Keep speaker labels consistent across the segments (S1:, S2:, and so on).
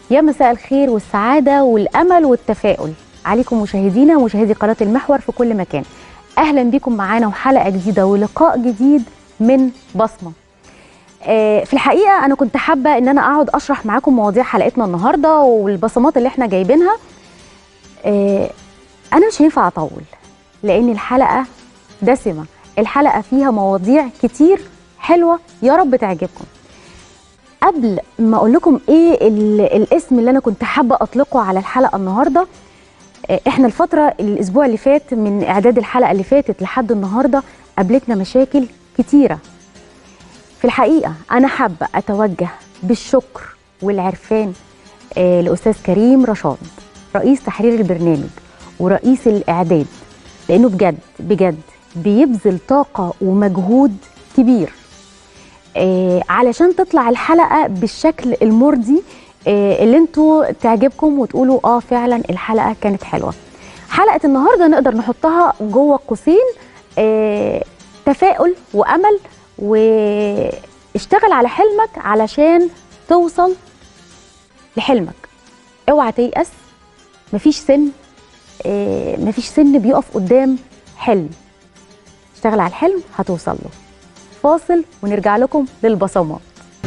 S1: يا مساء الخير والسعادة والأمل والتفاؤل عليكم مشاهدينا ومشاهدي قناة المحور في كل مكان أهلا بكم معانا وحلقة جديدة ولقاء جديد من بصمة آه، في الحقيقة أنا كنت حابة إن أنا أقعد أشرح معاكم مواضيع حلقتنا النهاردة والبصمات اللي إحنا جايبينها آه، أنا مش هينفع أطول لأن الحلقة دسمة الحلقة فيها مواضيع كتير حلوة يا رب تعجبكم قبل ما اقول لكم ايه ال- الاسم اللي انا كنت حابه اطلقه على الحلقه النهارده آه، احنا الفتره الاسبوع اللي فات من اعداد الحلقه اللي فاتت لحد النهارده قابلتنا مشاكل كتيره في الحقيقه انا حابه اتوجه بالشكر والعرفان آه، لاستاذ كريم رشاد رئيس تحرير البرنامج ورئيس الاعداد لانه بجد بجد بيبذل طاقه ومجهود كبير آه، علشان تطلع الحلقه بالشكل المرضي آه، اللي انتوا تعجبكم وتقولوا اه فعلا الحلقه كانت حلوه حلقه النهارده نقدر نحطها جوه قوسين آه، تفاؤل وامل واشتغل على حلمك علشان توصل لحلمك اوعى تيأس مفيش سن آه، مفيش سن بيقف قدام حلم اشتغل على الحلم هتوصل له فاصل ونرجع لكم للبصمات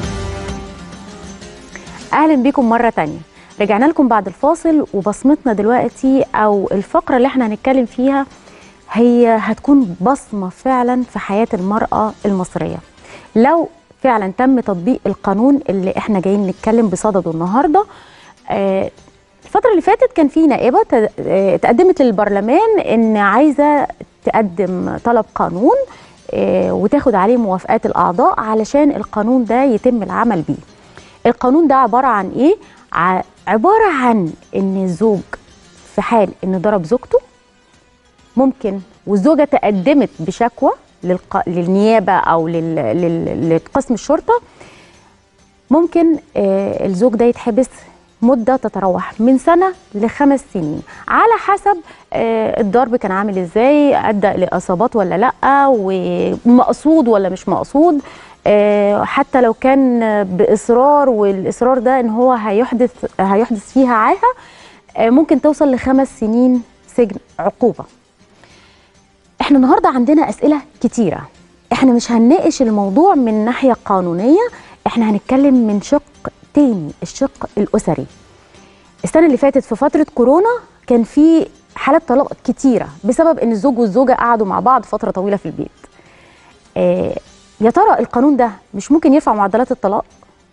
S1: اهلا بيكم مره تانية رجعنا لكم بعد الفاصل وبصمتنا دلوقتي او الفقره اللي احنا هنتكلم فيها هي هتكون بصمه فعلا في حياه المراه المصريه لو فعلا تم تطبيق القانون اللي احنا جايين نتكلم بصدده النهارده آه، الفترة اللي فاتت كان في نائبة ت- آه، تقدمت للبرلمان إن عايزة تقدم طلب قانون آه، وتاخد عليه موافقات الأعضاء علشان القانون ده يتم العمل بيه القانون ده عبارة عن إيه؟ ع- عبارة عن إن الزوج في حال إن ضرب زوجته ممكن والزوجة تقدمت بشكوى للق... للنيابة أو لل... لل... لقسم الشرطة ممكن آه، الزوج ده يتحبس مدة تتراوح من سنة لخمس سنين على حسب آه، الضرب كان عامل ازاي أدى لإصابات ولا لأ ومقصود ولا مش مقصود آه، حتى لو كان بإصرار والإصرار ده إن هو هيحدث هيحدث فيها عاهة آه، ممكن توصل لخمس سنين سجن عقوبة احنا النهارده عندنا اسئله كتيره احنا مش هنناقش الموضوع من ناحيه قانونيه احنا هنتكلم من شق تاني الشق الاسري السنه اللي فاتت في فتره كورونا كان في حالات طلاق كتيره بسبب ان الزوج والزوجه قعدوا مع بعض فتره طويله في البيت آه يا ترى القانون ده مش ممكن يرفع معدلات الطلاق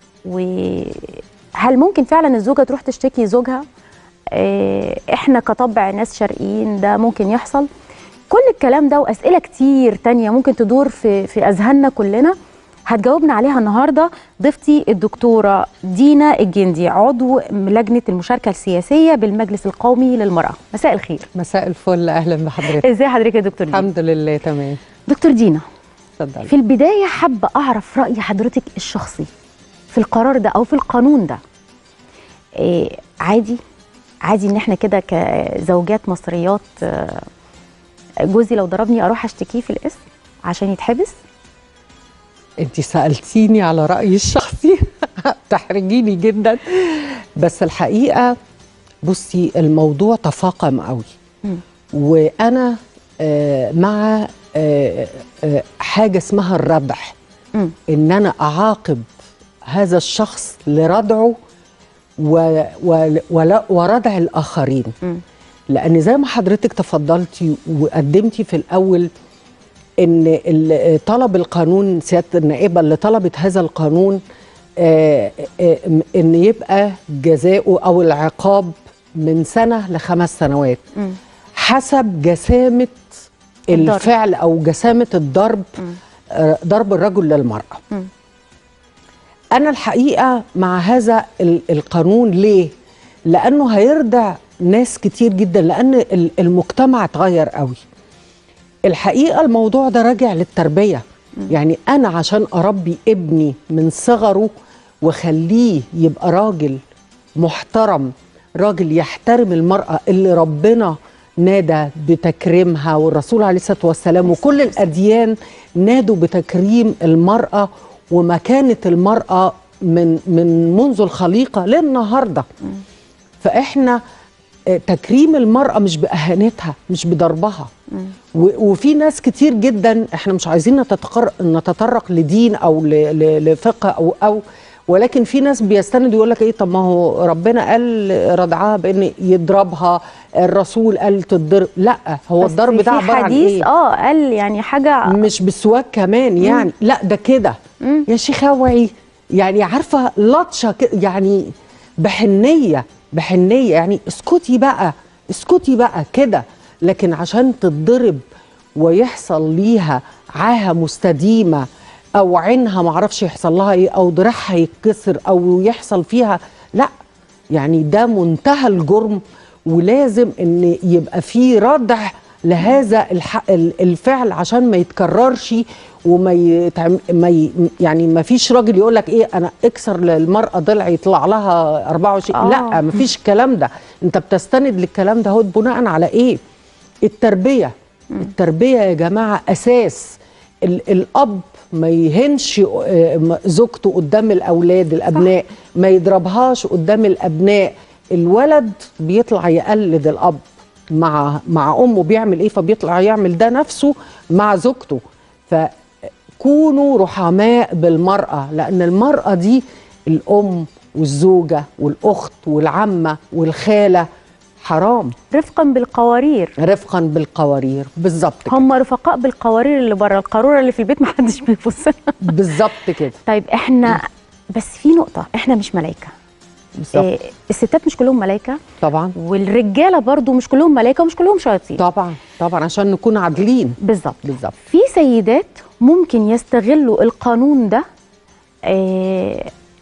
S1: وهل ممكن فعلا الزوجه تروح تشتكي زوجها آه، احنا كطبع ناس شرقيين ده ممكن يحصل كل الكلام ده واسئله كتير تانية ممكن تدور في في اذهاننا كلنا هتجاوبنا عليها النهارده ضيفتي الدكتوره دينا الجندي عضو لجنه المشاركه السياسيه بالمجلس القومي للمراه مساء الخير
S2: مساء الفل اهلا بحضرتك
S1: ازاي حضرتك يا دكتور دينا
S2: الحمد لله تمام
S1: دكتور دينا
S2: اتفضلي
S1: في البدايه حابه اعرف راي حضرتك الشخصي في القرار ده او في القانون ده إيه عادي عادي ان احنا كده كزوجات مصريات آه، جوزي لو ضربني اروح اشتكيه في القسم عشان يتحبس
S2: انت سالتيني على رايي الشخصي تحرجيني جدا بس الحقيقه بصي الموضوع تفاقم قوي
S1: مم.
S2: وانا آه، مع آه، آه، حاجه اسمها الردع
S1: مم.
S2: ان انا اعاقب هذا الشخص لردعه و- و- ولا- وردع الاخرين
S1: مم.
S2: لان زي ما حضرتك تفضلتي وقدمتي في الاول ان ال- طلب القانون سياده النائبه اللي طلبت هذا القانون آه، آه، ان يبقى جزاؤه او العقاب من سنه لخمس سنوات
S1: مم.
S2: حسب جسامه
S1: الضرب.
S2: الفعل او جسامه الضرب
S1: مم.
S2: آه، ضرب الرجل للمراه
S1: مم.
S2: انا الحقيقه مع هذا ال- القانون ليه لانه هيردع ناس كتير جدا لان ال- المجتمع اتغير قوي الحقيقه الموضوع ده راجع للتربيه يعني انا عشان اربي ابني من صغره واخليه يبقى راجل محترم راجل يحترم المراه اللي ربنا نادى بتكريمها والرسول عليه الصلاه والسلام وكل الاديان نادوا بتكريم المراه ومكانه المراه من من منذ الخليقه للنهارده فاحنا آه، تكريم المراه مش باهانتها مش بضربها و- وفي ناس كتير جدا احنا مش عايزين نتتقر- نتطرق لدين او ل- ل- لفقه او او ولكن في ناس بيستند يقول لك ايه طب ما هو ربنا قال ردعها بان يضربها الرسول قال تضرب لا هو
S1: بس
S2: الضرب
S1: في
S2: ده عباره عن
S1: حديث
S2: ايه
S1: اه قال يعني حاجه
S2: مش بالسواك كمان يعني لا ده كده يا شيخ اوعي يعني عارفه لطشه كده يعني بحنيه بحنيه يعني اسكتي بقى اسكتي بقى كده لكن عشان تتضرب ويحصل ليها عاهه مستديمه او عينها معرفش يحصل لها ايه او ضرعها يتكسر او يحصل فيها لا يعني ده منتهى الجرم ولازم ان يبقى في ردع لهذا الح... ال- الفعل عشان ما يتكررش وما يتعم... ما ي... يعني ما فيش راجل يقول لك ايه انا اكسر للمراه ضلع يطلع لها 24
S1: آه.
S2: لا ما فيش الكلام ده انت بتستند للكلام ده هو بناء على ايه التربيه التربيه يا جماعه اساس ال... الاب ما يهنش آه، م- زوجته قدام الاولاد الابناء ما يضربهاش قدام الابناء الولد بيطلع يقلد الاب مع مع امه بيعمل ايه فبيطلع يعمل ده نفسه مع زوجته فكونوا رحماء بالمراه لان المراه دي الام والزوجه والاخت والعمه والخاله حرام
S1: رفقا بالقوارير
S2: رفقا بالقوارير بالظبط كده
S1: هم رفقاء بالقوارير اللي بره القاروره اللي في البيت محدش بيبص لها.
S2: بالظبط كده
S1: طيب احنا بس في نقطه احنا مش ملائكه
S2: بالظبط
S1: إيه الستات مش كلهم ملائكه
S2: طبعا
S1: والرجاله برضو مش كلهم ملائكه ومش كلهم شياطين
S2: طبعا طبعا عشان نكون عادلين
S1: بالظبط
S2: بالظبط
S1: في سيدات ممكن يستغلوا القانون ده آه،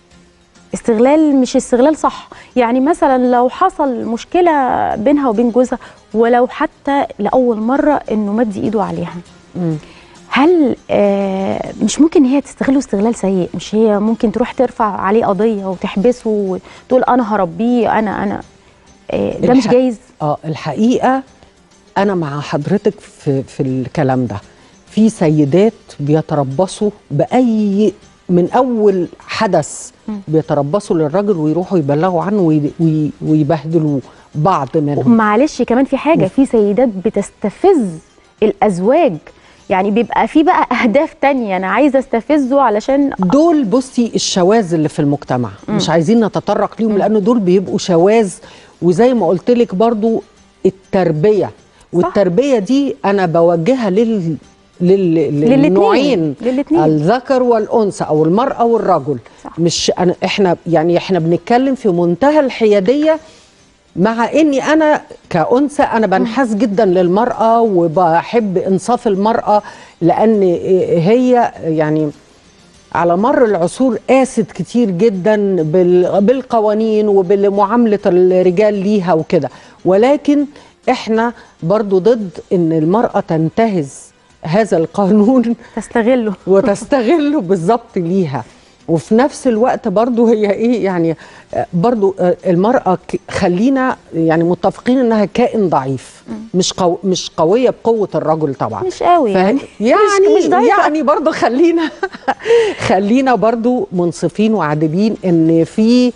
S1: استغلال مش استغلال صح يعني مثلا لو حصل مشكلة بينها وبين جوزها ولو حتى لأول مرة إنه مد إيده عليها
S2: مم.
S1: هل آه، مش ممكن هي تستغله استغلال سيء مش هي ممكن تروح ترفع عليه قضية وتحبسه وتقول أنا هربيه أنا أنا آه، ده مش
S2: الح-
S1: جايز
S2: اه الحقيقه انا مع حضرتك في في الكلام ده في سيدات بيتربصوا باي من اول حدث بيتربصوا للراجل ويروحوا يبلغوا عنه وي- وي- ويبهدلوا بعض منهم
S1: معلش كمان في حاجه في سيدات بتستفز الازواج يعني بيبقى في بقى اهداف تانية انا عايزه استفزه علشان
S2: دول بصي الشواذ اللي في المجتمع مش عايزين نتطرق ليهم لان دول بيبقوا شواذ وزي ما قلت لك برضو التربيه والتربيه دي انا بوجهها لل لل...
S1: للاتنين.
S2: للنوعين
S1: للاتنين.
S2: الذكر والانثى او المراه والرجل
S1: صح.
S2: مش أنا احنا يعني احنا بنتكلم في منتهى الحياديه مع اني انا كانثى انا بنحاز جدا للمراه وبحب انصاف المراه لان هي يعني على مر العصور قاست كتير جدا بال- بالقوانين وبمعامله الرجال ليها وكده ولكن احنا برضو ضد ان المراه تنتهز هذا القانون
S1: تستغله
S2: وتستغله بالظبط ليها وفي نفس الوقت برضو هي ايه يعني آه، برضو آه، المرأة ك- خلينا يعني متفقين انها كائن ضعيف مش قو مش قوية بقوة الرجل طبعا
S1: مش قوي
S2: فه-
S1: يعني
S2: يعني
S1: مش ضعيفة.
S2: يعني برضو خلينا خلينا برضو منصفين وعادلين ان في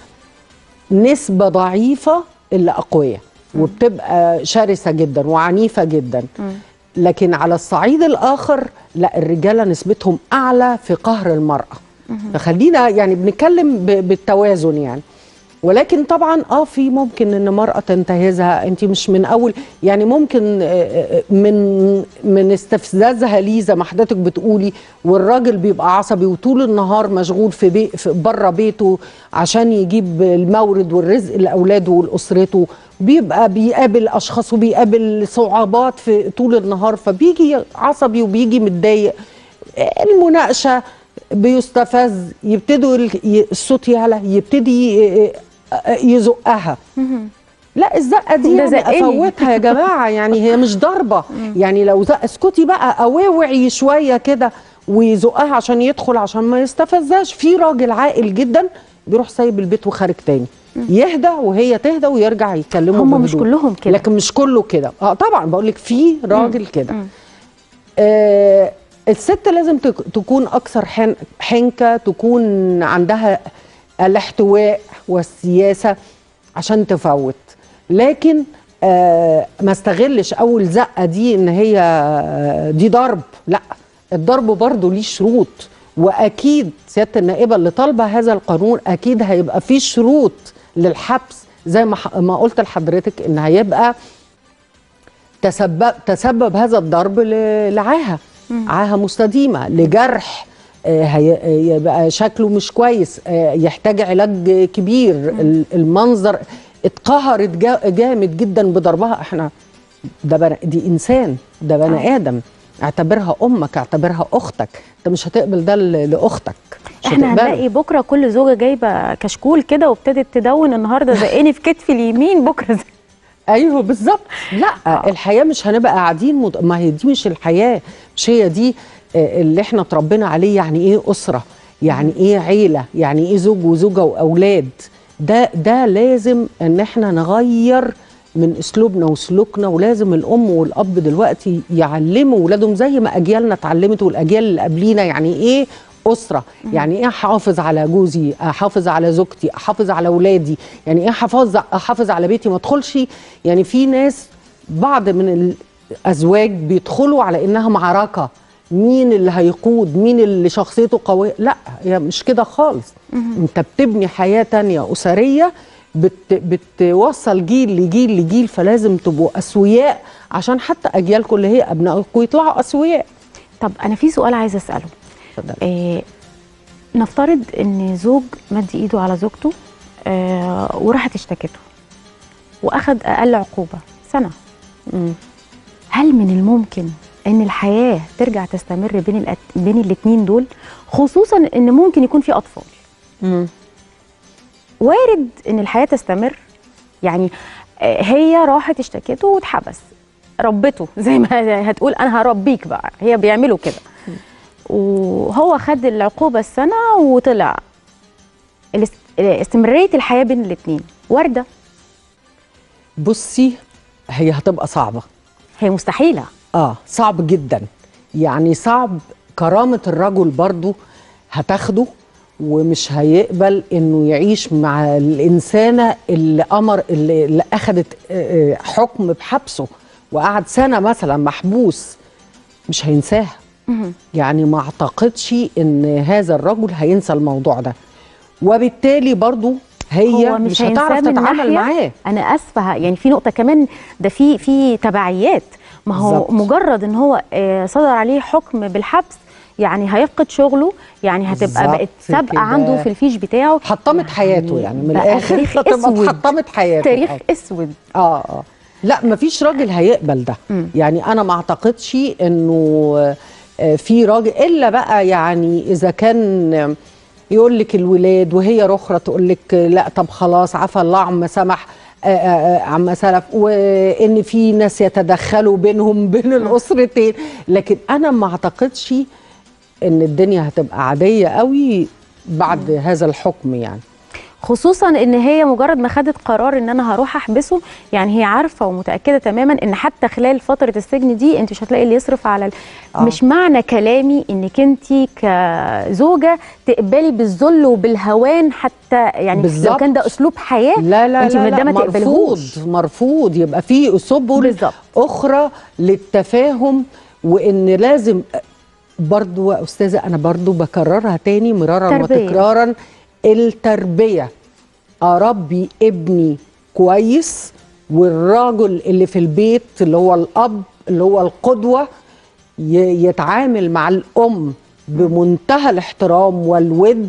S2: نسبة ضعيفة اللي أقوياء وبتبقى شرسة جدا وعنيفة جدا لكن على الصعيد الآخر لا الرجالة نسبتهم أعلى في قهر المرأة فخلينا يعني بنتكلم ب- بالتوازن يعني ولكن طبعا اه في ممكن ان مرأة تنتهزها انت مش من اول يعني ممكن آه، آه، من من استفزازها ليه زي ما حضرتك بتقولي والراجل بيبقى عصبي وطول النهار مشغول في, بي في بره بيته عشان يجيب المورد والرزق لاولاده ولاسرته بيبقى بيقابل اشخاص وبيقابل صعوبات في طول النهار فبيجي عصبي وبيجي متضايق المناقشه بيستفز يبتدوا ال- ي- الصوت يعلى يبتدي ي- يزقها لا الزقه دي
S1: ده
S2: يعني
S1: زقني.
S2: افوتها يا جماعه يعني هي مش ضربه يعني لو زق اسكتي بقى اوعي شويه كده ويزقها عشان يدخل عشان ما يستفزهاش في راجل عاقل جدا بيروح سايب البيت وخارج تاني يهدى وهي تهدى ويرجع يتكلموا
S1: هم مش
S2: بهدوء.
S1: كلهم كده.
S2: لكن مش كله كده اه طبعا بقول لك في راجل كده آه الست لازم تك- تكون اكثر حن- حنكه تكون عندها الاحتواء والسياسه عشان تفوت لكن آه ما استغلش اول زقه دي ان هي آه، دي ضرب لا الضرب برضه ليه شروط واكيد سياده النائبه اللي طالبه هذا القانون اكيد هيبقى فيه شروط للحبس زي ما ح- ما قلت لحضرتك ان هيبقى تسبب تسبب هذا الضرب ل- لعاهه عاهه مستديمه لجرح آه، هي- آه، يبقى شكله مش كويس آه، يحتاج علاج كبير ال- المنظر اتقهرت جا- جامد جدا بضربها احنا ده بنا دي انسان ده بني ادم اعتبرها امك اعتبرها اختك انت مش هتقبل ده ل- لاختك مش
S1: احنا
S2: هتقبله.
S1: هنلاقي بكره كل زوجه جايبه كشكول كده وابتدت تدون النهارده زقني في كتفي اليمين بكره زق-
S2: ايوه بالظبط لا
S1: آه.
S2: الحياه مش هنبقى قاعدين مد... ما هي دي مش الحياه مش هي دي آه، اللي احنا اتربينا عليه يعني ايه اسره يعني ايه عيله يعني ايه زوج وزوجه واولاد ده ده لازم ان احنا نغير من اسلوبنا وسلوكنا ولازم الام والاب دلوقتي يعلموا ولادهم زي ما اجيالنا اتعلمت والاجيال اللي قبلينا يعني ايه اسره يعني ايه احافظ على جوزي احافظ على زوجتي احافظ على اولادي يعني ايه احافظ احافظ على بيتي ما ادخلش يعني في ناس بعض من الازواج بيدخلوا على انها معركه مين اللي هيقود مين اللي شخصيته قويه لا هي مش كده خالص انت بتبني حياه تانية اسريه بت بتوصل جيل لجيل لجيل فلازم تبقوا اسوياء عشان حتى اجيالكم اللي هي ابنائكم يطلعوا اسوياء
S1: طب انا في سؤال عايزه اساله
S2: اتفضل.
S1: إيه نفترض ان زوج مد ايده على زوجته آه وراحت اشتكته واخد اقل عقوبه سنه
S2: مم.
S1: هل من الممكن ان الحياه ترجع تستمر بين الأت... بين الاثنين دول خصوصا ان ممكن يكون في اطفال
S2: مم.
S1: وارد ان الحياه تستمر يعني آه، هي راحت اشتكته واتحبس ربته زي ما هتقول انا هربيك بقى هي بيعملوا كده وهو خد العقوبه السنه وطلع الاست- استمراريه الحياه بين الاثنين وارده
S2: بصي هي هتبقى صعبه
S1: هي مستحيله
S2: اه صعب جدا يعني صعب كرامة الرجل برضو هتاخده ومش هيقبل انه يعيش مع الانسانة اللي امر اللي, اللي اخدت آه، آه، حكم بحبسه وقعد سنة مثلا محبوس مش هينساها يعني ما اعتقدش ان هذا الرجل هينسى الموضوع ده وبالتالي برضو هي
S1: هو
S2: مش,
S1: مش
S2: هتعرف
S1: هينساه من
S2: تتعامل
S1: ناحية
S2: معاه
S1: انا اسفه يعني في نقطه كمان ده في في تبعيات ما هو
S2: بالظبط.
S1: مجرد ان هو آه، صدر عليه حكم بالحبس يعني هيفقد شغله يعني هتبقى
S2: بالظبط
S1: بقت سابقه
S2: كده.
S1: عنده في الفيش بتاعه
S2: حطمت حياته يعني من
S1: بقى
S2: الاخر
S1: تاريخ
S2: هتبقى
S1: اسود
S2: حطمت حياته
S1: تاريخ
S2: آه.
S1: اسود
S2: اه اه لا مفيش راجل هيقبل ده
S1: مم.
S2: يعني انا ما اعتقدش انه آه، في راجل الا بقى يعني اذا كان آه، يقول لك الولاد وهي رخرة تقول لك آه، لا طب خلاص عفى الله عما سمح آه، آه، آه، عما سلف وان في ناس يتدخلوا بينهم بين الاسرتين لكن انا ما اعتقدش ان الدنيا هتبقى عاديه قوي بعد هذا الحكم يعني
S1: خصوصا ان هي مجرد ما خدت قرار ان انا هروح احبسه يعني هي عارفه ومتاكده تماما ان حتى خلال فتره السجن دي انت مش هتلاقي اللي يصرف على ال...
S2: آه.
S1: مش معنى كلامي انك انت كزوجه تقبلي بالذل وبالهوان حتى يعني لو
S2: بالظبط.
S1: كان ده اسلوب حياه
S2: لا لا
S1: انت
S2: لا,
S1: من ده
S2: لا
S1: ما
S2: مرفوض
S1: تقبلهوش
S2: مرفوض يبقى في سبل
S1: بالظبط.
S2: اخرى للتفاهم وان لازم برضو يا استاذه انا برضو بكررها تاني مرارا
S1: تربية.
S2: وتكرارا التربيه اربي ابني كويس والراجل اللي في البيت اللي هو الاب اللي هو القدوه ي- يتعامل مع الام بمنتهى الاحترام والود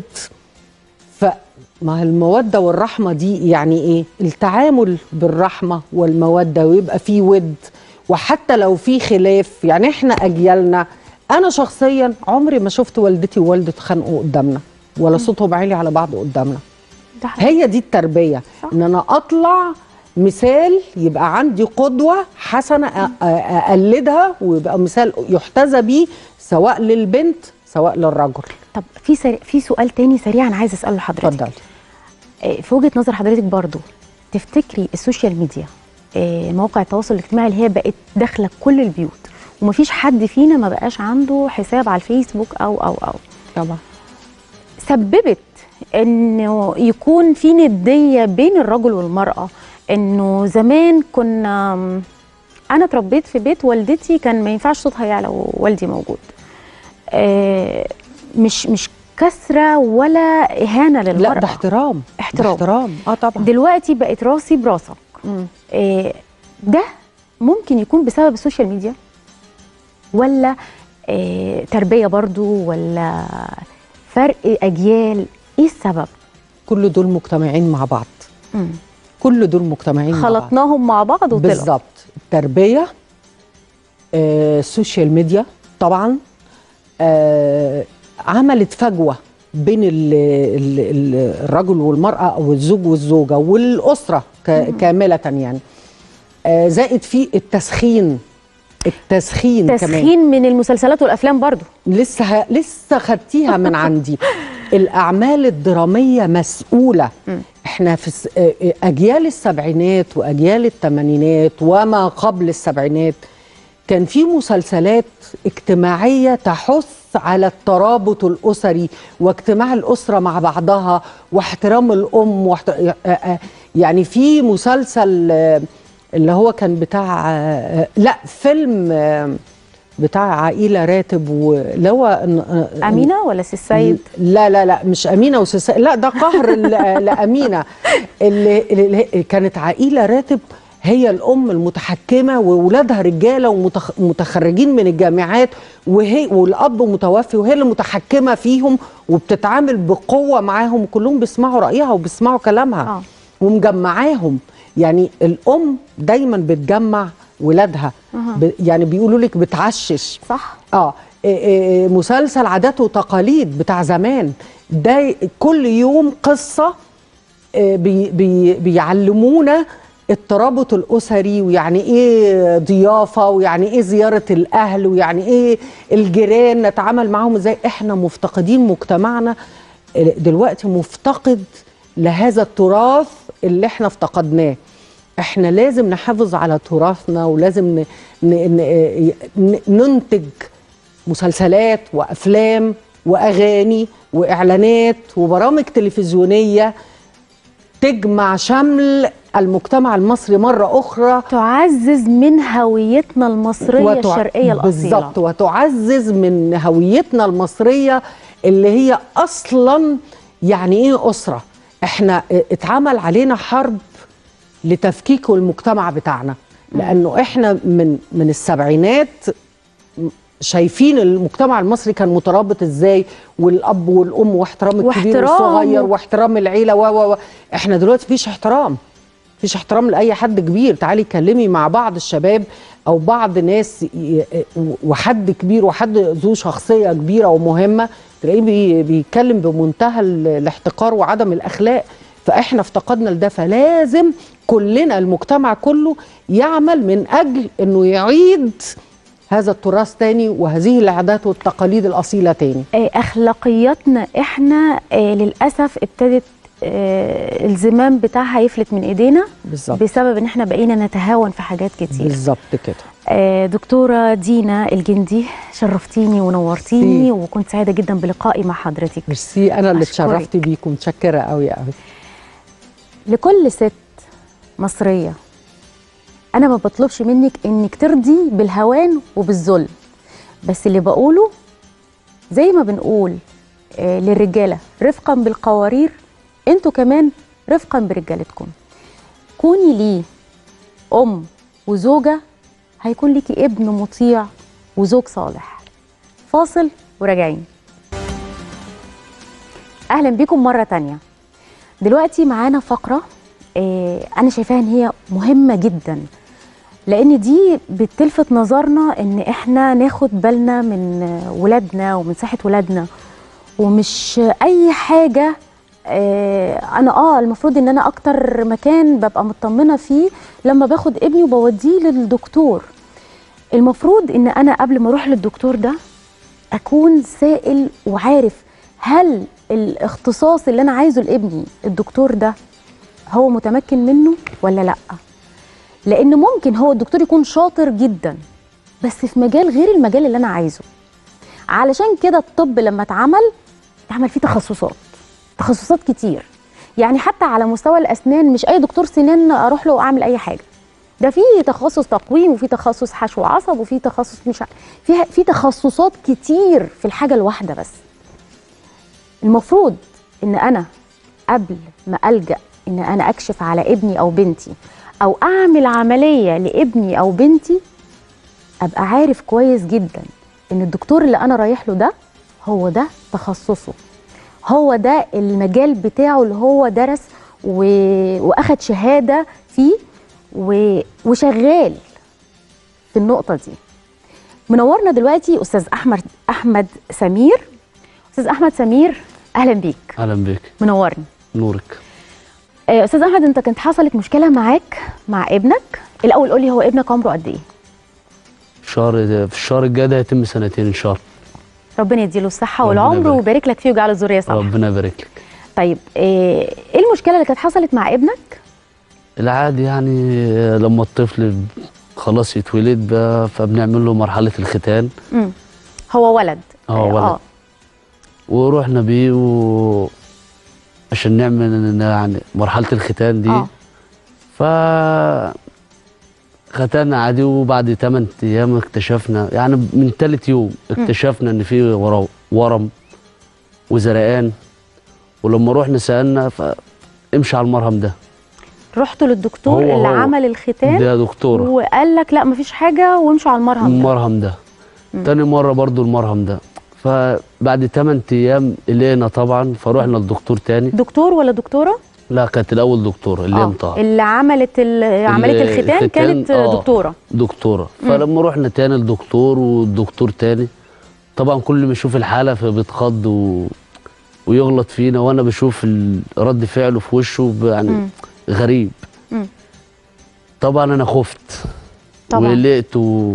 S2: فما هي المودة والرحمة دي يعني ايه؟ التعامل بالرحمة والمودة ويبقى فيه ود وحتى لو في خلاف يعني احنا اجيالنا انا شخصيا عمري ما شفت والدتي ووالدي اتخانقوا قدامنا ولا صوتهم عالي على بعض قدامنا
S1: ده حقيقي.
S2: هي دي التربية
S1: صح.
S2: ان انا اطلع مثال يبقى عندي قدوة حسنة أ- أ- اقلدها ويبقى مثال يحتذى بيه سواء للبنت سواء للرجل
S1: طب في سري... في سؤال تاني سريعا عايز اساله لحضرتك
S2: اتفضلي
S1: آه، في وجهه نظر حضرتك برضو تفتكري السوشيال ميديا آه، مواقع التواصل الاجتماعي اللي هي بقت داخله كل البيوت ومفيش حد فينا ما بقاش عنده حساب على الفيسبوك او او او
S2: طبعا
S1: سببت انه يكون في نديه بين الرجل والمراه انه زمان كنا انا اتربيت في بيت والدتي كان ما ينفعش صوتها يعلى ووالدي موجود آه، مش مش كسره ولا اهانه للمراه
S2: لا ده احترام ده
S1: احترام.
S2: احترام اه طبعا
S1: دلوقتي بقت راسي براسك
S2: مم.
S1: آه، ده ممكن يكون بسبب السوشيال ميديا ولا آه، تربيه برضو ولا فرق اجيال ايه السبب
S2: كل دول مجتمعين مع بعض
S1: مم.
S2: كل دول مجتمعين مع بعض
S1: خلطناهم مع بعض وطلعوا
S2: بالظبط التربيه آه، السوشيال ميديا طبعا آه، عملت فجوه بين ال ال ال الرجل والمراه او الزوج والزوجه والاسره ك- كامله يعني آه، زائد في التسخين التسخين كمان
S1: تسخين من المسلسلات والافلام برضو
S2: لسه ه... لسه خدتيها من عندي الاعمال الدراميه مسؤوله احنا في الس- آه، آه، اجيال السبعينات واجيال الثمانينات وما قبل السبعينات كان في مسلسلات اجتماعيه تحث على الترابط الاسري واجتماع الاسره مع بعضها واحترام الام واحت... آه، آه، يعني في مسلسل آه، اللي هو كان بتاع آه، لا فيلم آه، بتاع عائله راتب واللي هو ن-
S1: امينه ولا سي السيد
S2: لا لا لا مش امينه وسيسا لا ده قهر ل- لامينه اللي, اللي كانت عائله راتب هي الام المتحكمه واولادها رجاله ومتخرجين من الجامعات وهي والاب متوفي وهي اللي متحكمه فيهم وبتتعامل بقوه معاهم كلهم بيسمعوا رايها وبيسمعوا كلامها
S1: آه.
S2: ومجمعاهم يعني الام دايما بتجمع ولادها ب- يعني بيقولوا لك بتعشش
S1: صح
S2: اه إيه إيه مسلسل عادات وتقاليد بتاع زمان ده كل يوم قصة إيه بي بي بيعلمونا الترابط الأسري ويعني إيه ضيافة ويعني إيه زيارة الأهل ويعني إيه الجيران نتعامل معاهم إزاي إحنا مفتقدين مجتمعنا إيه دلوقتي مفتقد لهذا التراث اللي إحنا افتقدناه احنا لازم نحافظ على تراثنا ولازم ن... ن... ن... ن... ننتج مسلسلات وافلام واغاني واعلانات وبرامج تلفزيونيه تجمع شمل المجتمع المصري مره اخرى
S1: تعزز من هويتنا المصريه
S2: وتع-
S1: الشرقيه الاصيله
S2: بالظبط وتعزز من هويتنا المصريه اللي هي اصلا يعني ايه اسره احنا اتعمل علينا حرب لتفكيك المجتمع بتاعنا لانه احنا من من السبعينات شايفين المجتمع المصري كان مترابط ازاي والاب والام واحترام الكبير
S1: واحترام
S2: والصغير
S1: و-
S2: واحترام العيله و و و احنا دلوقتي مفيش احترام مفيش احترام لاي حد كبير تعالي اتكلمي مع بعض الشباب او بعض ناس ي- وحد كبير وحد ذو شخصيه كبيره ومهمه تلاقيه بي- بيتكلم بمنتهى ال- الاحتقار وعدم الاخلاق فاحنا افتقدنا لده فلازم كلنا المجتمع كله يعمل من اجل انه يعيد هذا التراث تاني وهذه العادات والتقاليد الاصيله تاني
S1: آه، اخلاقياتنا احنا آه، للاسف ابتدت آه، الزمام بتاعها يفلت من ايدينا
S2: بالظبط
S1: بسبب ان احنا بقينا نتهاون في حاجات كتير
S2: بالظبط كده
S1: آه، دكتوره دينا الجندي شرفتيني ونورتيني
S2: ميرسي.
S1: وكنت سعيده جدا بلقائي مع حضرتك
S2: ميرسي انا اللي
S1: أشكرك.
S2: اتشرفت بيكم متشكره قوي قوي
S1: لكل ست مصريه انا ما بطلبش منك انك ترضي بالهوان وبالذل بس اللي بقوله زي ما بنقول آه، للرجاله رفقا بالقوارير انتوا كمان رفقا برجالتكم كوني ليه ام وزوجه هيكون ليكي ابن مطيع وزوج صالح فاصل وراجعين اهلا بيكم مره تانية دلوقتي معانا فقره آه، انا شايفاها ان هي مهمه جدا لان دي بتلفت نظرنا ان احنا ناخد بالنا من آه، ولادنا ومن صحه ولادنا ومش اي حاجه آه، انا اه المفروض ان انا اكتر مكان ببقى مطمنه فيه لما باخد ابني وبوديه للدكتور المفروض ان انا قبل ما اروح للدكتور ده اكون سائل وعارف هل الاختصاص اللي انا عايزه لابني الدكتور ده هو متمكن منه ولا لا لان ممكن هو الدكتور يكون شاطر جدا بس في مجال غير المجال اللي انا عايزه علشان كده الطب لما اتعمل اتعمل فيه تخصصات تخصصات كتير يعني حتى على مستوى الاسنان مش اي دكتور سنان اروح له اعمل اي حاجه ده في تخصص تقويم وفي تخصص حشو عصب وفي تخصص مش ع- في في تخصصات كتير في الحاجه الواحده بس المفروض ان انا قبل ما الجا ان انا اكشف على ابني او بنتي او اعمل عمليه لابني او بنتي ابقى عارف كويس جدا ان الدكتور اللي انا رايح له ده هو ده تخصصه هو ده المجال بتاعه اللي هو درس و... واخد شهاده فيه و... وشغال في النقطه دي منورنا دلوقتي استاذ احمد احمد سمير استاذ احمد سمير اهلا بيك
S3: اهلا بك
S1: منورني
S3: نورك
S1: آه، استاذ احمد انت كانت حصلت مشكله معاك مع ابنك الاول قول لي هو ابنك عمره قد ايه
S3: في شهر في الشهر الجاي ده هيتم سنتين ان شاء الله
S1: ربنا يديله الصحه
S3: ربنا
S1: والعمر
S3: يبارك.
S1: ويبارك لك فيه ويجعل الذريه صالحه
S3: ربنا يبارك لك
S1: طيب آه، ايه المشكله اللي كانت حصلت مع ابنك
S3: العادي يعني لما الطفل خلاص يتولد بقى فبنعمل له مرحله الختان
S1: مم. هو ولد
S3: اه ولد ورحنا بيه و... عشان نعمل يعني مرحله الختان دي
S1: اه
S3: ف ختنا عادي وبعد 8 ايام اكتشفنا يعني من ثالث يوم اكتشفنا ان في ورا- ورم وزرقان ولما رحنا سالنا فامشي على المرهم ده
S1: رحت للدكتور
S3: هو-
S1: اللي
S3: هو.
S1: عمل الختان
S3: ده يا دكتوره
S1: وقال لك لا مفيش حاجه وامشوا على المرهم ده
S3: المرهم ده تاني مره برضو المرهم ده فبعد 8 ايام لقينا طبعا فروحنا للدكتور تاني
S1: دكتور ولا دكتوره
S3: لا كانت الاول دكتوره اللي هي
S1: آه،
S3: مطهر
S1: اللي عملت ال- عمليه الختان
S3: الختان،
S1: كانت
S3: آه.
S1: دكتوره
S3: دكتوره فلما رحنا تاني للدكتور والدكتور تاني طبعا كل ما يشوف الحاله فبيتخض و... ويغلط فينا وانا بشوف ال- رد فعله في وشه ب- يعني
S1: مم.
S3: غريب
S1: مم.
S3: طبعا انا خفت
S1: طبعا.
S3: وقلقت و...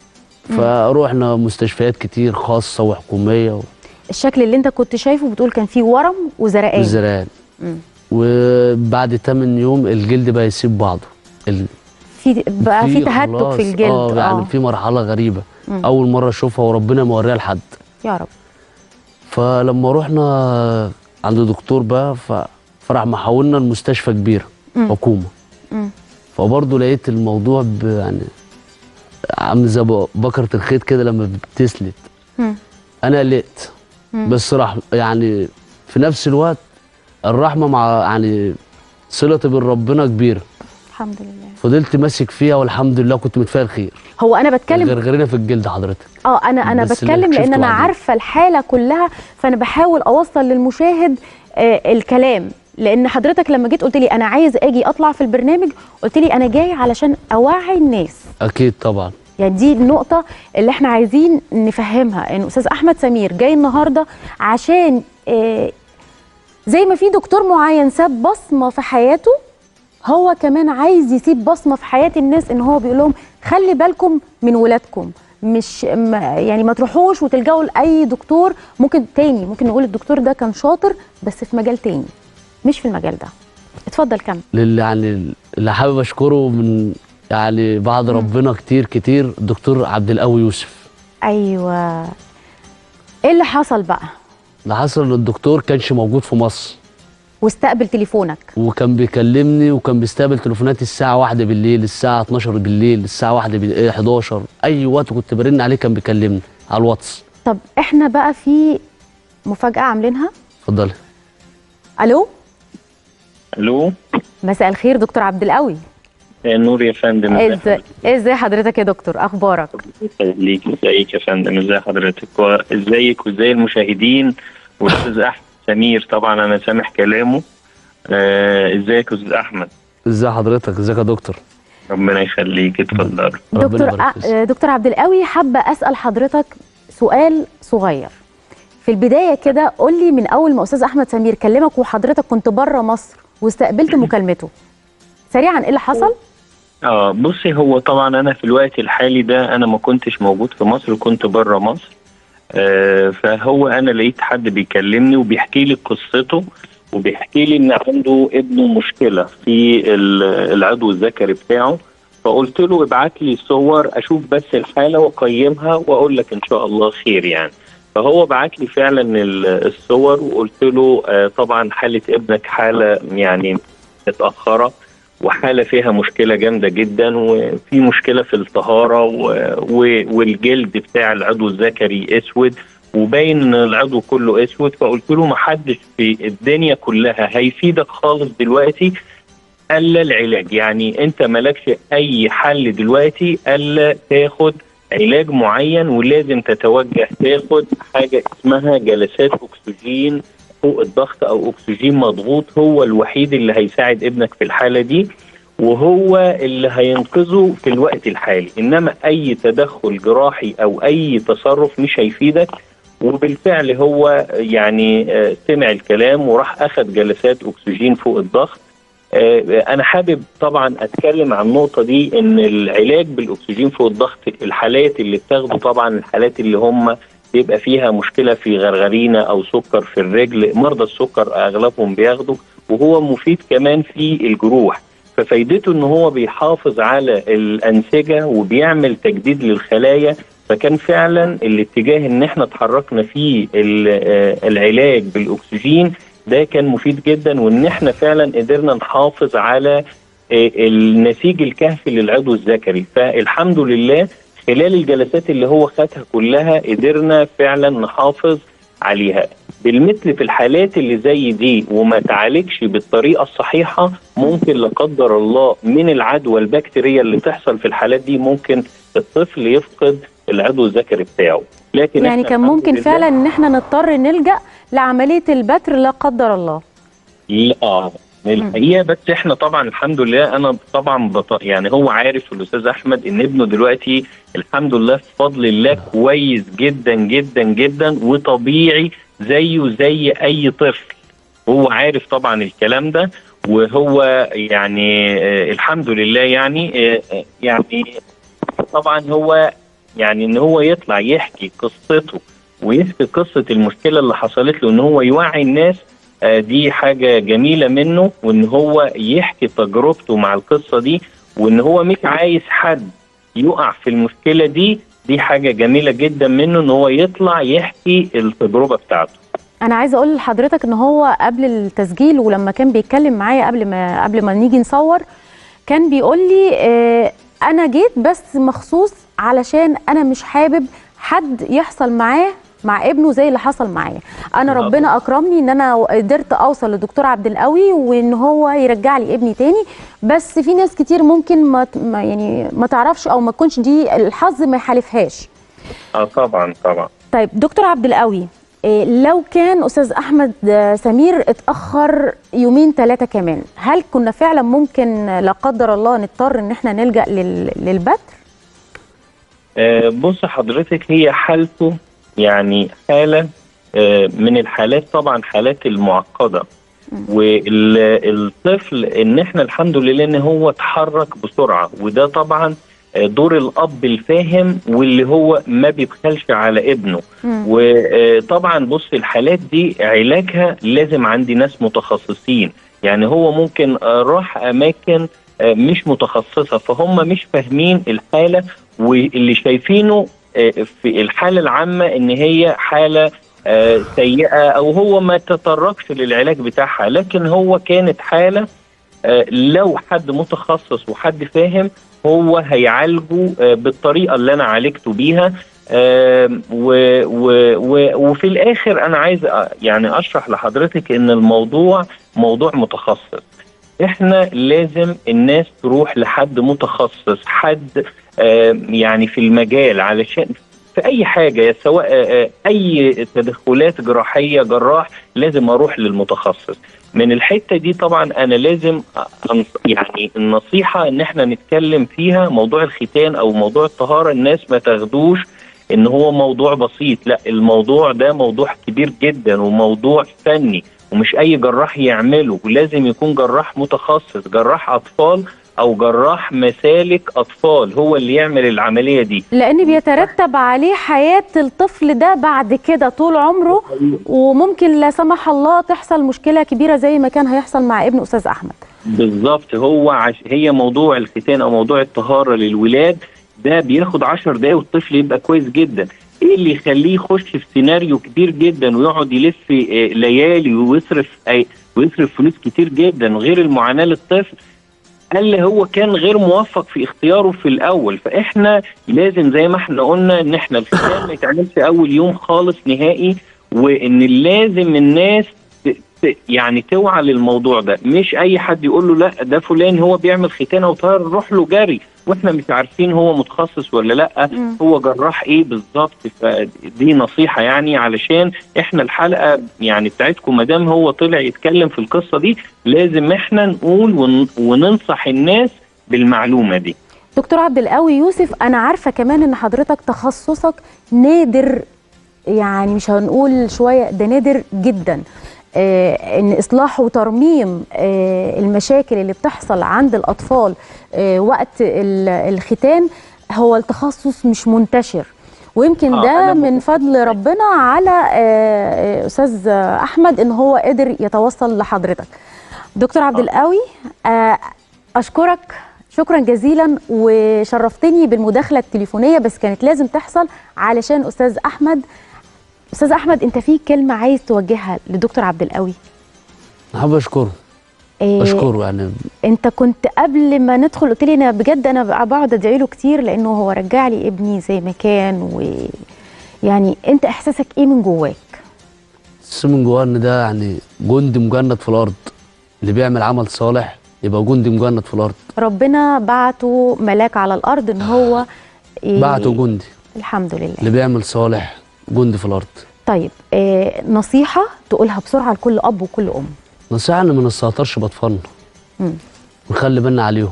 S3: فروحنا مستشفيات كتير خاصه وحكوميه و...
S1: الشكل اللي انت كنت شايفه بتقول كان فيه ورم وزرقان
S3: والزرقان
S1: مم.
S3: وبعد 8 يوم الجلد بقى يسيب بعضه ال...
S1: في بقى في تهتك
S3: خلاص،
S1: في الجلد
S3: اه يعني في مرحله غريبه
S1: مم.
S3: اول مره اشوفها وربنا موريها لحد
S1: يا رب
S3: فلما رحنا عند دكتور بقى ف... فراح محولنا المستشفى كبيره
S1: مم.
S3: حكومه
S1: مم.
S3: فبرضه لقيت الموضوع ب... يعني عامل زي ب- بكره الخيط كده لما بتسلت
S1: مم.
S3: انا قلقت
S1: مم.
S3: بس راح يعني في نفس الوقت الرحمه مع يعني صلتي بربنا كبيره
S1: الحمد لله
S3: فضلت ماسك فيها والحمد لله كنت متفائل خير
S1: هو انا بتكلم
S3: غرغرينا في الجلد حضرتك
S1: اه انا انا
S3: بس اللي
S1: بتكلم لان
S3: شفته
S1: انا
S3: بعدين.
S1: عارفه الحاله كلها فانا بحاول اوصل للمشاهد آه الكلام لان حضرتك لما جيت قلت لي انا عايز اجي اطلع في البرنامج قلت لي انا جاي علشان اوعي الناس
S3: اكيد طبعا
S1: يعني دي النقطة اللي احنا عايزين نفهمها ان استاذ احمد سمير جاي النهاردة عشان آه، زي ما في دكتور معين ساب بصمة في حياته هو كمان عايز يسيب بصمة في حياة الناس ان هو بيقول لهم خلي بالكم من ولادكم مش ما يعني ما تروحوش وتلجأوا لأي دكتور ممكن تاني ممكن نقول الدكتور ده كان شاطر بس في مجال تاني مش في المجال ده اتفضل كمل
S3: للي يعني اللي حابب اشكره من يعني بعد ربنا كتير كتير الدكتور عبد القوي يوسف
S1: ايوه ايه اللي حصل بقى
S3: اللي حصل ان الدكتور كانش موجود في مصر
S1: واستقبل تليفونك
S3: وكان بيكلمني وكان بيستقبل تليفوناتي الساعة واحدة بالليل الساعة 12 بالليل الساعة واحدة بالليل 11 أي وقت كنت برن عليه كان بيكلمني على الواتس
S1: طب احنا بقى في مفاجأة عاملينها
S3: اتفضلي
S1: الو
S4: الو
S1: مساء الخير دكتور عبد القوي
S4: نور يا فندم
S1: ازاي ازاي حضرتك يا دكتور اخبارك
S4: ليك ازيك يا فندم ازي حضرتك وازيك وازاي المشاهدين والاستاذ احمد سمير طبعا انا سامح كلامه آه، ازيك يا استاذ احمد
S3: ازي حضرتك ازيك يا دكتور
S4: ربنا يخليك اتفضل
S3: ربنا
S1: دكتور
S3: يبارك
S1: أ-
S3: فيك.
S1: دكتور عبد القوي حابة اسأل حضرتك سؤال صغير في البداية كده قول لي من اول ما استاذ احمد سمير كلمك وحضرتك كنت بره مصر واستقبلت مكالمته سريعا ايه اللي حصل
S4: اه بصي هو طبعا انا في الوقت الحالي ده انا ما كنتش موجود في مصر كنت بره مصر آه فهو انا لقيت حد بيكلمني وبيحكي لي قصته وبيحكي لي ان عنده ابنه مشكله في ال- العضو الذكري بتاعه فقلت له ابعت لي صور اشوف بس الحاله واقيمها واقول لك ان شاء الله خير يعني فهو بعت لي فعلا ال- الصور وقلت له آه، طبعا حاله ابنك حاله يعني متاخره وحاله فيها مشكله جامده جدا وفي مشكله في الطهاره و- و- والجلد بتاع العضو الذكري اسود وباين ان العضو كله اسود فقلت له ما حدش في الدنيا كلها هيفيدك خالص دلوقتي الا العلاج يعني انت مالكش اي حل دلوقتي الا تاخد علاج معين ولازم تتوجه تاخد حاجه اسمها جلسات اكسجين فوق الضغط او اكسجين مضغوط هو الوحيد اللي هيساعد ابنك في الحاله دي وهو اللي هينقذه في الوقت الحالي انما اي تدخل جراحي او اي تصرف مش هيفيدك وبالفعل هو يعني آه، سمع الكلام وراح اخذ جلسات اكسجين فوق الضغط آه، انا حابب طبعا اتكلم عن النقطه دي ان العلاج بالاكسجين فوق الضغط الحالات اللي بتاخده طبعا الحالات اللي هم بيبقى فيها مشكله في غرغرينه او سكر في الرجل مرضى السكر اغلبهم بياخدوا وهو مفيد كمان في الجروح ففايدته ان هو بيحافظ على الانسجه وبيعمل تجديد للخلايا فكان فعلا الاتجاه ان احنا اتحركنا فيه ال- آه، العلاج بالاكسجين ده كان مفيد جدا وان احنا فعلا قدرنا نحافظ على آه، النسيج الكهفي للعضو الذكري فالحمد لله خلال الجلسات اللي هو خدها كلها قدرنا فعلا نحافظ عليها بالمثل في الحالات اللي زي دي وما تعالجش بالطريقه الصحيحه ممكن لا قدر الله من العدوى البكتيريه اللي تحصل في الحالات دي ممكن الطفل يفقد العضو الذكري بتاعه لكن
S1: يعني
S4: إحنا
S1: كان
S4: الحمد
S1: ممكن
S4: لله-
S1: فعلا ان احنا نضطر نلجا لعمليه البتر لا قدر الله
S4: لا اه الحقيقه بس احنا طبعا الحمد لله انا طبعا بط... يعني هو عارف الاستاذ احمد ان ابنه دلوقتي الحمد لله بفضل الله كويس جدا جدا جدا وطبيعي زيه زي اي طفل هو عارف طبعا الكلام ده وهو يعني آه الحمد لله يعني آه آه، يعني طبعا هو يعني ان هو يطلع يحكي قصته ويحكي قصه المشكله اللي حصلت له ان هو يوعي الناس آه، دي حاجة جميلة منه وإن هو يحكي تجربته مع القصة دي وإن هو مش عايز حد يقع في المشكلة دي دي حاجة جميلة جدا منه إن هو يطلع يحكي التجربة بتاعته
S1: انا عايزه اقول لحضرتك ان هو قبل التسجيل ولما كان بيتكلم معايا قبل ما قبل ما نيجي نصور كان بيقول لي آه، انا جيت بس مخصوص علشان انا مش حابب حد يحصل معاه مع ابنه زي اللي حصل معايا انا
S4: آه.
S1: ربنا اكرمني ان انا قدرت اوصل لدكتور عبد القوي وان هو يرجع لي ابني تاني بس في ناس كتير ممكن ما ت- ما- يعني ما تعرفش او ما تكونش دي الحظ ما يحالفهاش
S4: اه طبعا طبعا
S1: طيب دكتور عبد القوي إيه، لو كان استاذ احمد آه، سمير اتاخر يومين ثلاثه كمان هل كنا فعلا ممكن آه، لا قدر الله نضطر ان احنا نلجا لل- للبتر
S4: آه بص حضرتك هي حالته يعني حالة آه من الحالات طبعا حالات المعقدة والطفل ان احنا الحمد لله ان هو اتحرك بسرعة وده طبعا آه، دور الاب الفاهم واللي هو ما بيبخلش على ابنه
S1: مم.
S4: وطبعا بص الحالات دي علاجها لازم عندي ناس متخصصين يعني هو ممكن آه، راح اماكن آه، مش متخصصه فهم مش فاهمين الحاله واللي شايفينه آه، في الحاله العامه ان هي حاله آه، سيئه او هو ما تطرقش للعلاج بتاعها لكن هو كانت حاله آه، لو حد متخصص وحد فاهم هو هيعالجه آه، بالطريقه اللي انا عالجته بيها آم، و و و وفي الاخر انا عايز أ- يعني اشرح لحضرتك ان الموضوع موضوع متخصص احنا لازم الناس تروح لحد متخصص حد آم، يعني في المجال علشان في اي حاجه سواء آه، آه، اي تدخلات جراحيه جراح لازم اروح للمتخصص من الحته دي طبعا انا لازم أنص- يعني النصيحه ان احنا نتكلم فيها موضوع الختان او موضوع الطهاره الناس ما تاخدوش ان هو موضوع بسيط لا الموضوع ده موضوع كبير جدا وموضوع فني ومش اي جراح يعمله ولازم يكون جراح متخصص جراح اطفال او جراح مسالك اطفال هو اللي يعمل العمليه دي
S1: لان بيترتب عليه حياه الطفل ده بعد كده طول عمره وممكن لا سمح الله تحصل مشكله كبيره زي ما كان هيحصل مع ابن استاذ احمد
S4: بالظبط هو عش... هي موضوع الختان او موضوع الطهاره للولاد ده بياخد 10 دقايق والطفل يبقى كويس جدا ايه اللي يخليه يخش في سيناريو كبير جدا ويقعد يلف آه، ليالي ويصرف أي ويصرف فلوس كتير جدا غير المعاناه للطفل قال لي هو كان غير موفق في اختياره في الاول فاحنا لازم زي ما احنا قلنا ان احنا الختان ما يتعملش اول يوم خالص نهائي وان لازم الناس ت- ت- يعني توعى للموضوع ده مش اي حد يقول له لا ده فلان هو بيعمل ختان او طاهر روح له جري واحنا مش عارفين هو متخصص ولا لا
S1: مم.
S4: هو جراح ايه بالظبط فدي نصيحه يعني علشان احنا الحلقه يعني بتاعتكم ما دام هو طلع يتكلم في القصه دي لازم احنا نقول ون- وننصح الناس بالمعلومه دي
S1: دكتور عبد القوي يوسف انا عارفه كمان ان حضرتك تخصصك نادر يعني مش هنقول شويه ده نادر جدا آه ان اصلاح وترميم آه المشاكل اللي بتحصل عند الاطفال آه وقت ال- الختان هو التخصص مش منتشر ويمكن
S4: آه،
S1: ده
S4: أنا
S1: من
S4: متفق.
S1: فضل ربنا على آه، آه، استاذ احمد ان هو قدر يتوصل لحضرتك دكتور عبد
S4: آه.
S1: القوي آه، اشكرك شكرا جزيلا وشرفتني بالمداخله التليفونيه بس كانت لازم تحصل علشان استاذ احمد استاذ احمد انت في كلمه عايز توجهها لدكتور عبد القوي
S3: حابب اشكره
S1: إيه
S3: اشكره يعني
S1: انت كنت قبل ما ندخل قلت لي انا بجد انا بقعد ادعي له كتير لانه هو رجع لي ابني زي ما كان و يعني انت احساسك ايه من جواك
S3: بس من جواه ان ده يعني جندي مجند في الارض اللي بيعمل عمل صالح يبقى جندي مجند في الارض
S1: ربنا بعته ملاك على الارض ان هو ي-
S3: بعته جندي
S1: الحمد لله
S3: اللي بيعمل صالح جندي في الارض
S1: طيب آه نصيحة تقولها بسرعة لكل أب وكل أم
S3: نصيحة ان ما نستهترش باطفالنا
S1: مم.
S3: نخلي بالنا عليهم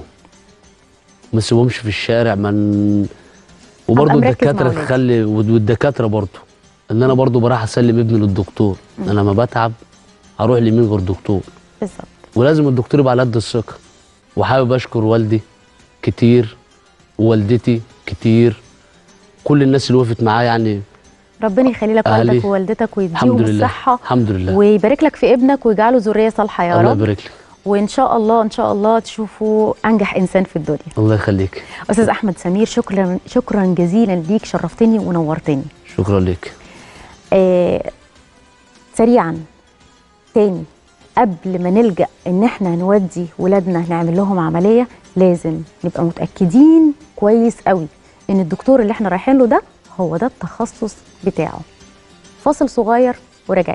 S3: ما نسيبهمش في الشارع من وبرضه
S1: أبقى مركز مع
S3: الدكاترة
S1: ولادي.
S3: تخلي والدكاترة برضه ان انا برضه بروح اسلم ابني للدكتور انا لما بتعب هروح لمين غير دكتور
S1: بالظبط
S3: ولازم الدكتور يبقى على قد الثقة وحابب اشكر والدي كتير ووالدتي كتير كل الناس اللي وقفت معايا يعني
S1: ربنا يخلي لك
S3: أهلي.
S1: والدك ووالدتك
S3: الحمد
S1: ويديهم
S3: لله
S1: الصحة
S3: الحمد لله
S1: ويبارك لك في ابنك ويجعله ذرية صالحة يا
S3: الله
S1: رب
S3: يبارك لك
S1: وإن شاء الله إن شاء الله تشوفوا أنجح إنسان في الدنيا
S3: الله يخليك
S1: أستاذ أحمد سمير شكرا شكرا جزيلا ليك شرفتني ونورتني
S3: شكرا لك
S1: آه سريعا تاني قبل ما نلجأ ان احنا نودي ولادنا نعمل لهم عملية لازم نبقى متأكدين كويس قوي ان الدكتور اللي احنا رايحين له ده هو ده التخصص بتاعه فاصل صغير وراجعين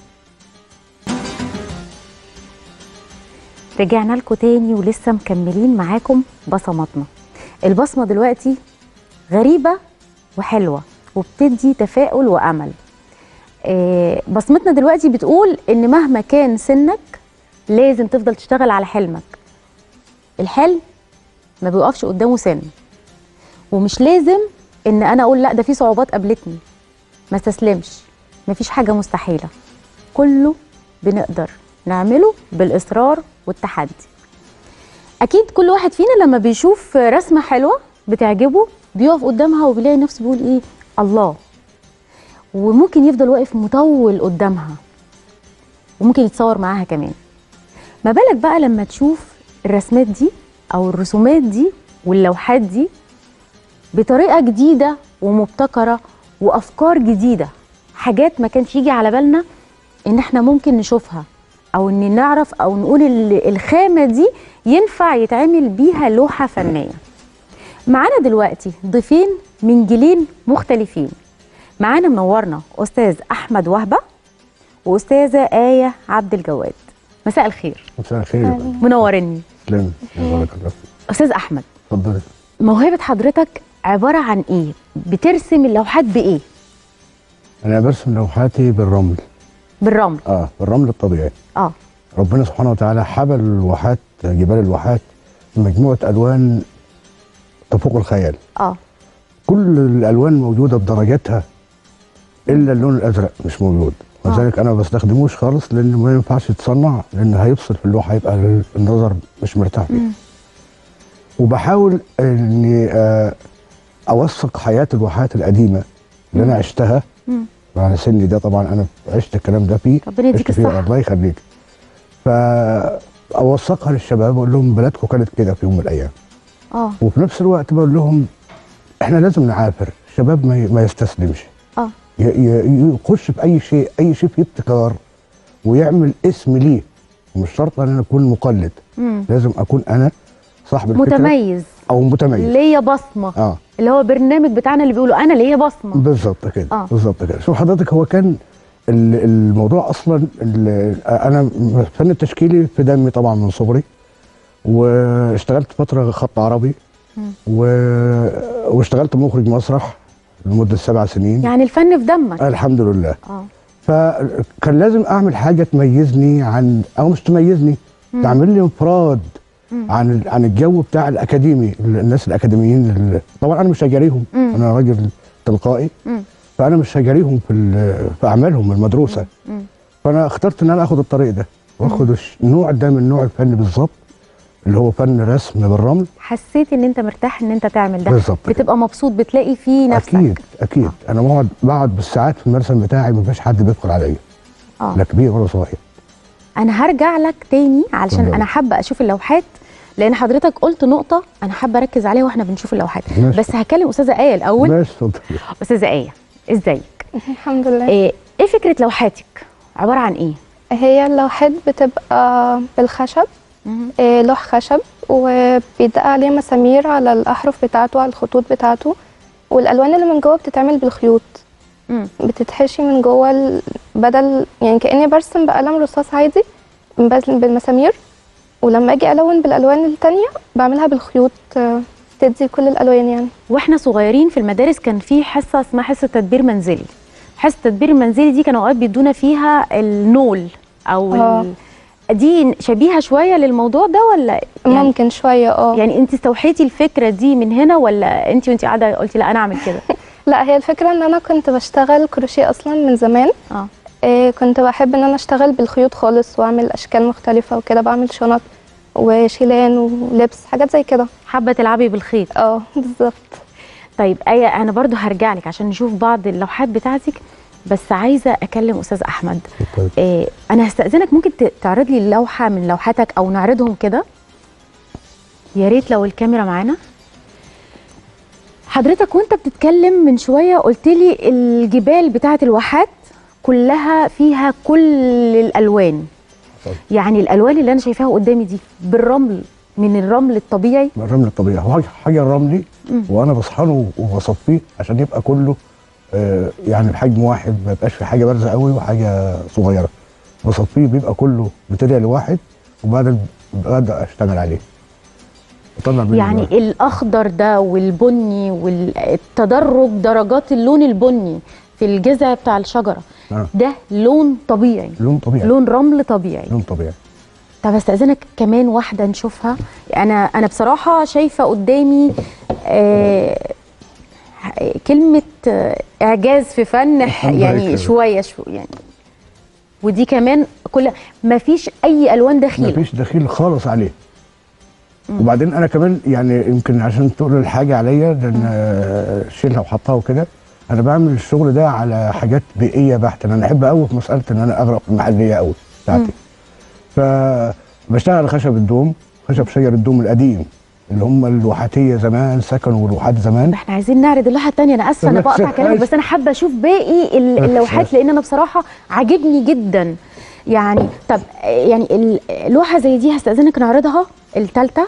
S1: رجعنا لكم تاني ولسه مكملين معاكم بصماتنا البصمة دلوقتي غريبة وحلوة وبتدي تفاؤل وأمل آه، بصمتنا دلوقتي بتقول ان مهما كان سنك لازم تفضل تشتغل على حلمك الحلم ما بيوقفش قدامه سن ومش لازم ان انا اقول لا ده في صعوبات قابلتني ما استسلمش مفيش حاجه مستحيله كله بنقدر نعمله بالاصرار والتحدي اكيد كل واحد فينا لما بيشوف رسمه حلوه بتعجبه بيقف قدامها وبيلاقي نفسه بيقول ايه الله وممكن يفضل واقف مطول قدامها وممكن يتصور معاها كمان ما بالك بقى لما تشوف الرسمات دي او الرسومات دي واللوحات دي بطريقه جديده ومبتكره وافكار جديده حاجات ما كانش يجي على بالنا ان احنا ممكن نشوفها او ان نعرف او نقول ال- الخامه دي ينفع يتعمل بيها لوحه فنيه معانا دلوقتي ضيفين من جيلين مختلفين معانا منورنا استاذ احمد وهبه واستاذه ايه عبد الجواد مساء الخير
S5: مساء الخير يا فندم.
S1: منورني
S5: تسلم بارك الله فيك.
S1: استاذ احمد
S5: اتفضلي
S1: موهبه حضرتك عباره عن ايه بترسم اللوحات بايه
S5: انا برسم لوحاتي بالرمل
S1: بالرمل
S5: اه بالرمل الطبيعي
S1: اه
S5: ربنا سبحانه وتعالى حبل الواحات جبال الواحات بمجموعه الوان تفوق الخيال
S1: اه
S5: كل الالوان موجوده بدرجاتها الا اللون الازرق مش موجود
S1: آه.
S5: وذلك انا ما بستخدموش خالص لان ما ينفعش يتصنع لان هيفصل في اللوحه يبقى النظر مش مرتاح فيه
S1: مم.
S5: وبحاول اني آه، اوثق حياه الواحات القديمه اللي انا عشتها
S1: مم.
S5: على سني ده طبعا انا عشت الكلام ده فيه
S1: ربنا يديك
S5: عشت فيه،
S1: الصحة.
S5: الله يخليك فاوثقها للشباب اقول لهم بلدكم كانت كده في يوم من الايام
S1: اه
S5: وفي نفس الوقت بقول لهم احنا لازم نعافر الشباب ما ي- ما يستسلمش ي- ي- يخش في اي شيء اي شيء فيه ابتكار ويعمل اسم ليه مش شرط ان انا اكون مقلد
S1: مم.
S5: لازم اكون انا صاحب الفكره
S1: متميز
S5: او متميز
S1: ليا بصمه
S5: اه
S1: اللي هو برنامج بتاعنا اللي بيقولوا انا ليا بصمه
S5: بالظبط كده
S1: آه.
S5: بالظبط كده شوف حضرتك هو كان ال- الموضوع اصلا ال- انا الفن التشكيلي في دمي طبعا من صغري واشتغلت فتره خط عربي و... واشتغلت مخرج مسرح لمده سبع سنين
S1: يعني الفن في دمك
S5: الحمد لله
S1: اه
S5: فكان لازم اعمل حاجه تميزني عن او مش تميزني تعمل لي انفراد عن ال- عن الجو بتاع الاكاديمي الناس الاكاديميين ال- طبعا انا مش هجاريهم
S1: مم.
S5: انا راجل تلقائي
S1: مم.
S5: فانا مش هجاريهم في ال- في اعمالهم المدروسه
S1: مم.
S5: فانا اخترت ان انا اخد الطريق ده واخد الش- النوع ده من نوع الفن بالظبط اللي هو فن رسم بالرمل
S1: حسيت ان انت مرتاح ان انت تعمل ده
S5: بالظبط كده.
S1: بتبقى مبسوط بتلاقي فيه نفسك
S5: اكيد اكيد انا بقعد بقعد بالساعات في المرسم بتاعي ما فيش حد بيدخل عليا
S1: اه
S5: لا كبير ولا صغير
S1: انا هرجع لك تاني علشان
S5: اتفضلي.
S1: انا حابه اشوف اللوحات لان حضرتك قلت نقطه انا حابه اركز عليها واحنا بنشوف اللوحات
S5: ماشي.
S1: بس هكلم استاذه ايه الاول
S5: ماشي اتفضل
S1: استاذه ايه ازيك
S6: الحمد لله
S1: ايه ايه فكره لوحاتك عباره عن ايه
S6: هي اللوحات بتبقى بالخشب إيه، لوح خشب وبيدقى عليه مسامير على الأحرف بتاعته على الخطوط بتاعته والألوان اللي من جوه بتتعمل بالخيوط
S1: مم.
S6: بتتحشي من جوه ال- بدل يعني كأني برسم بقلم رصاص عادي بس بالمسامير ولما أجي ألون بالألوان التانية بعملها بالخيوط آه، تدي كل الألوان يعني
S1: واحنا صغيرين في المدارس كان في حصه اسمها حصه تدبير منزلي حصه التدبير المنزلي دي كانوا اوقات بيدونا فيها النول او
S6: آه.
S1: ال... دي شبيهه شويه للموضوع ده ولا يعني
S6: ممكن شوية اه
S1: يعني انت استوحيتي الفكره دي من هنا ولا انت وانت قاعده قلتي لا انا اعمل كده
S6: لا هي الفكرة ان انا كنت بشتغل كروشيه اصلا من زمان
S1: اه
S6: إيه كنت بحب ان انا اشتغل بالخيوط خالص واعمل اشكال مختلفة وكده بعمل شنط وشيلان ولبس حاجات زي كده
S1: حابه تلعبي بالخيط
S6: اه بالظبط
S1: طيب ايه انا برضو هرجع لك عشان نشوف بعض اللوحات بتاعتك بس عايزه اكلم استاذ احمد
S5: اتفضل.
S1: إيه انا هستاذنك ممكن ت- تعرض لي لوحه من لوحاتك او نعرضهم كده يا ريت لو الكاميرا معانا حضرتك وانت بتتكلم من شويه قلت لي الجبال بتاعه الواحات كلها فيها كل الالوان
S5: طبعا.
S1: يعني الالوان اللي انا شايفاها قدامي دي بالرمل من الرمل الطبيعي
S5: الرمل الطبيعي هو حاجه الرملي وانا بصحنه وبصفيه عشان يبقى كله آه، يعني بحجم واحد ما يبقاش في حاجه بارزه قوي وحاجه صغيره بصفيه بيبقى كله ماتيريال واحد وبعدين ببدا اشتغل عليه بطلع منه
S1: يعني
S5: الواحد.
S1: الاخضر ده والبني والتدرج درجات اللون البني في الجذع بتاع الشجره
S5: آه.
S1: ده لون طبيعي
S5: لون طبيعي
S1: لون رمل طبيعي
S5: لون طبيعي
S1: طب استاذنك كمان واحده نشوفها انا انا بصراحه شايفه قدامي آه كلمه آه اعجاز في فن
S5: الحمد لله
S1: يعني
S5: كده.
S1: شويه شو يعني ودي كمان كل ما فيش اي الوان دخيله
S5: مفيش دخيل خالص عليه وبعدين انا كمان يعني يمكن عشان تقول الحاجه عليا لان آه، شيلها وحطها وكده انا بعمل الشغل ده على حاجات بيئيه بحته انا احب قوي في مساله ان انا اغرق في المحليه قوي بتاعتي فبشتغل على خشب الدوم خشب شجر الدوم القديم اللي هم الواحاتيه زمان سكنوا والواحات زمان
S1: احنا عايزين نعرض اللوحه الثانيه انا اسفه انا
S5: ماشي،
S1: بقطع كلامك
S5: ماشي.
S1: بس انا حابه اشوف باقي ال-
S5: ماشي،
S1: اللوحات
S5: ماشي.
S1: لان انا بصراحه عاجبني جدا يعني طب يعني ال- اللوحه زي دي هستاذنك نعرضها الثالثه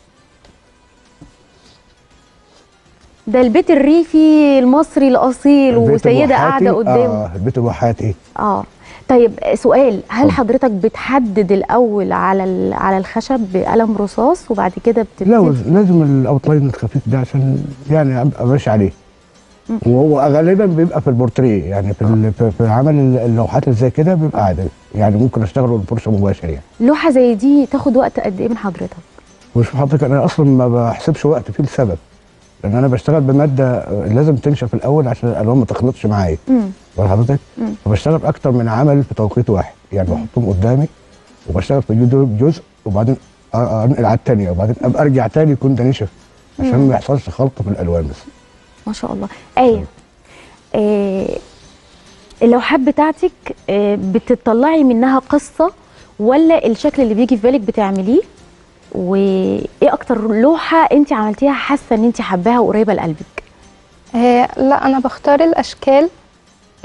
S1: ده البيت الريفي المصري الاصيل
S5: البيت
S1: وسيده
S5: الواحاتي،
S1: قاعده قدامه
S5: اه البيت الواحاتي
S1: اه طيب سؤال هل
S5: اتفضل.
S1: حضرتك بتحدد الاول على ال- على الخشب بقلم رصاص وبعد كده بتبتدي
S5: لا لازم الاوتلاين الخفيف ده عشان يعني ابقى ماشي عليه وهو غالبا بيبقى في البورتريه يعني في ال- في- في عمل اللوحات اللي زي كده بيبقى عادي يعني ممكن اشتغله بالفرشه مباشر يعني
S1: لوحه زي دي تاخد وقت قد ايه من حضرتك
S5: وشوف حضرتك انا اصلا ما بحسبش وقت فيه لسبب لان انا بشتغل بماده لازم تنشف الاول عشان الالوان ما تخلطش معايا
S1: امم
S5: واخد حضرتك
S1: مم.
S5: فبشتغل اكتر من عمل في توقيت واحد يعني بحطهم قدامي وبشتغل في جزء جزء وبعدين أ- انقل على الثانيه وبعدين ابقى ارجع تاني يكون ده نشف عشان ما يحصلش خلط في الالوان بس
S1: ما شاء الله آية آه اللوحات بتاعتك آه بتطلعي منها قصة ولا الشكل اللي بيجي في بالك بتعمليه وايه اكتر لوحة انت عملتيها حاسة ان انت حباها وقريبة لقلبك
S6: هي لا انا بختار الاشكال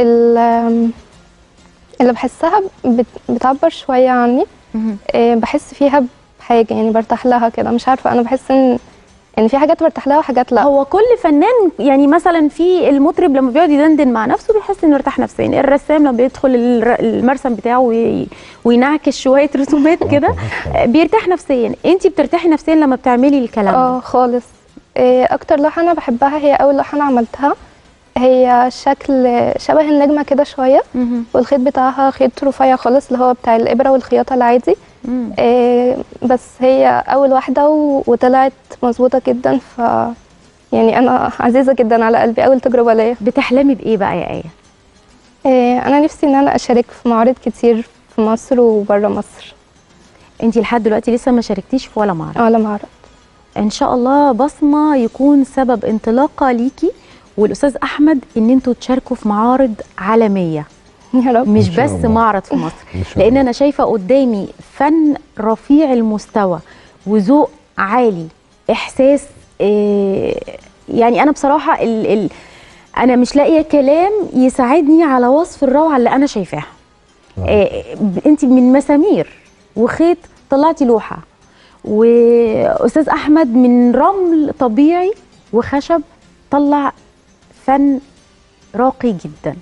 S6: ال- آم، اللي بحسها بت- بتعبر شويه عني
S1: مهم.
S6: آه، بحس فيها بحاجه يعني برتاح لها كده مش عارفه انا بحس ان ان في حاجات برتاح لها وحاجات لا
S1: هو كل فنان يعني مثلا في المطرب لما بيقعد يدندن مع نفسه بيحس انه ارتاح نفسيا الرسام لما بيدخل الر- المرسم بتاعه وي- وينعكس شويه رسومات كده بيرتاح نفسيا انت بترتاحي نفسيا لما بتعملي الكلام
S6: اه
S1: ده
S6: خالص آه، اكتر لوحه انا بحبها هي اول لوحه انا عملتها هي شكل شبه النجمه كده شويه
S1: مهم.
S6: والخيط بتاعها خيط رفيع خالص اللي هو بتاع الابره والخياطه العادي
S1: مم.
S6: آه، بس هي اول واحده و- وطلعت مظبوطه جدا ف يعني انا عزيزه جدا على قلبي اول تجربه ليا
S1: بتحلمي بايه بقى يا ايه
S6: آه، انا نفسي ان انا اشارك في معارض كتير في مصر وبره مصر
S1: انت لحد دلوقتي لسه ما شاركتيش في ولا معرض
S6: على معرض
S1: ان شاء الله بصمه يكون سبب انطلاقه ليكي والاستاذ احمد ان انتوا تشاركوا في معارض عالميه
S6: يا رب
S1: مش
S5: إن شاء
S1: بس
S5: الله.
S1: معرض في مصر
S5: إن شاء
S1: لان
S5: الله.
S1: انا شايفه قدامي فن رفيع المستوى وذوق عالي احساس آه، يعني انا بصراحه ال ال انا مش لاقيه كلام يساعدني على وصف الروعه اللي انا شايفاها آه، انت من مسامير وخيط طلعتي لوحه واستاذ احمد من رمل طبيعي وخشب طلع فن راقي جدا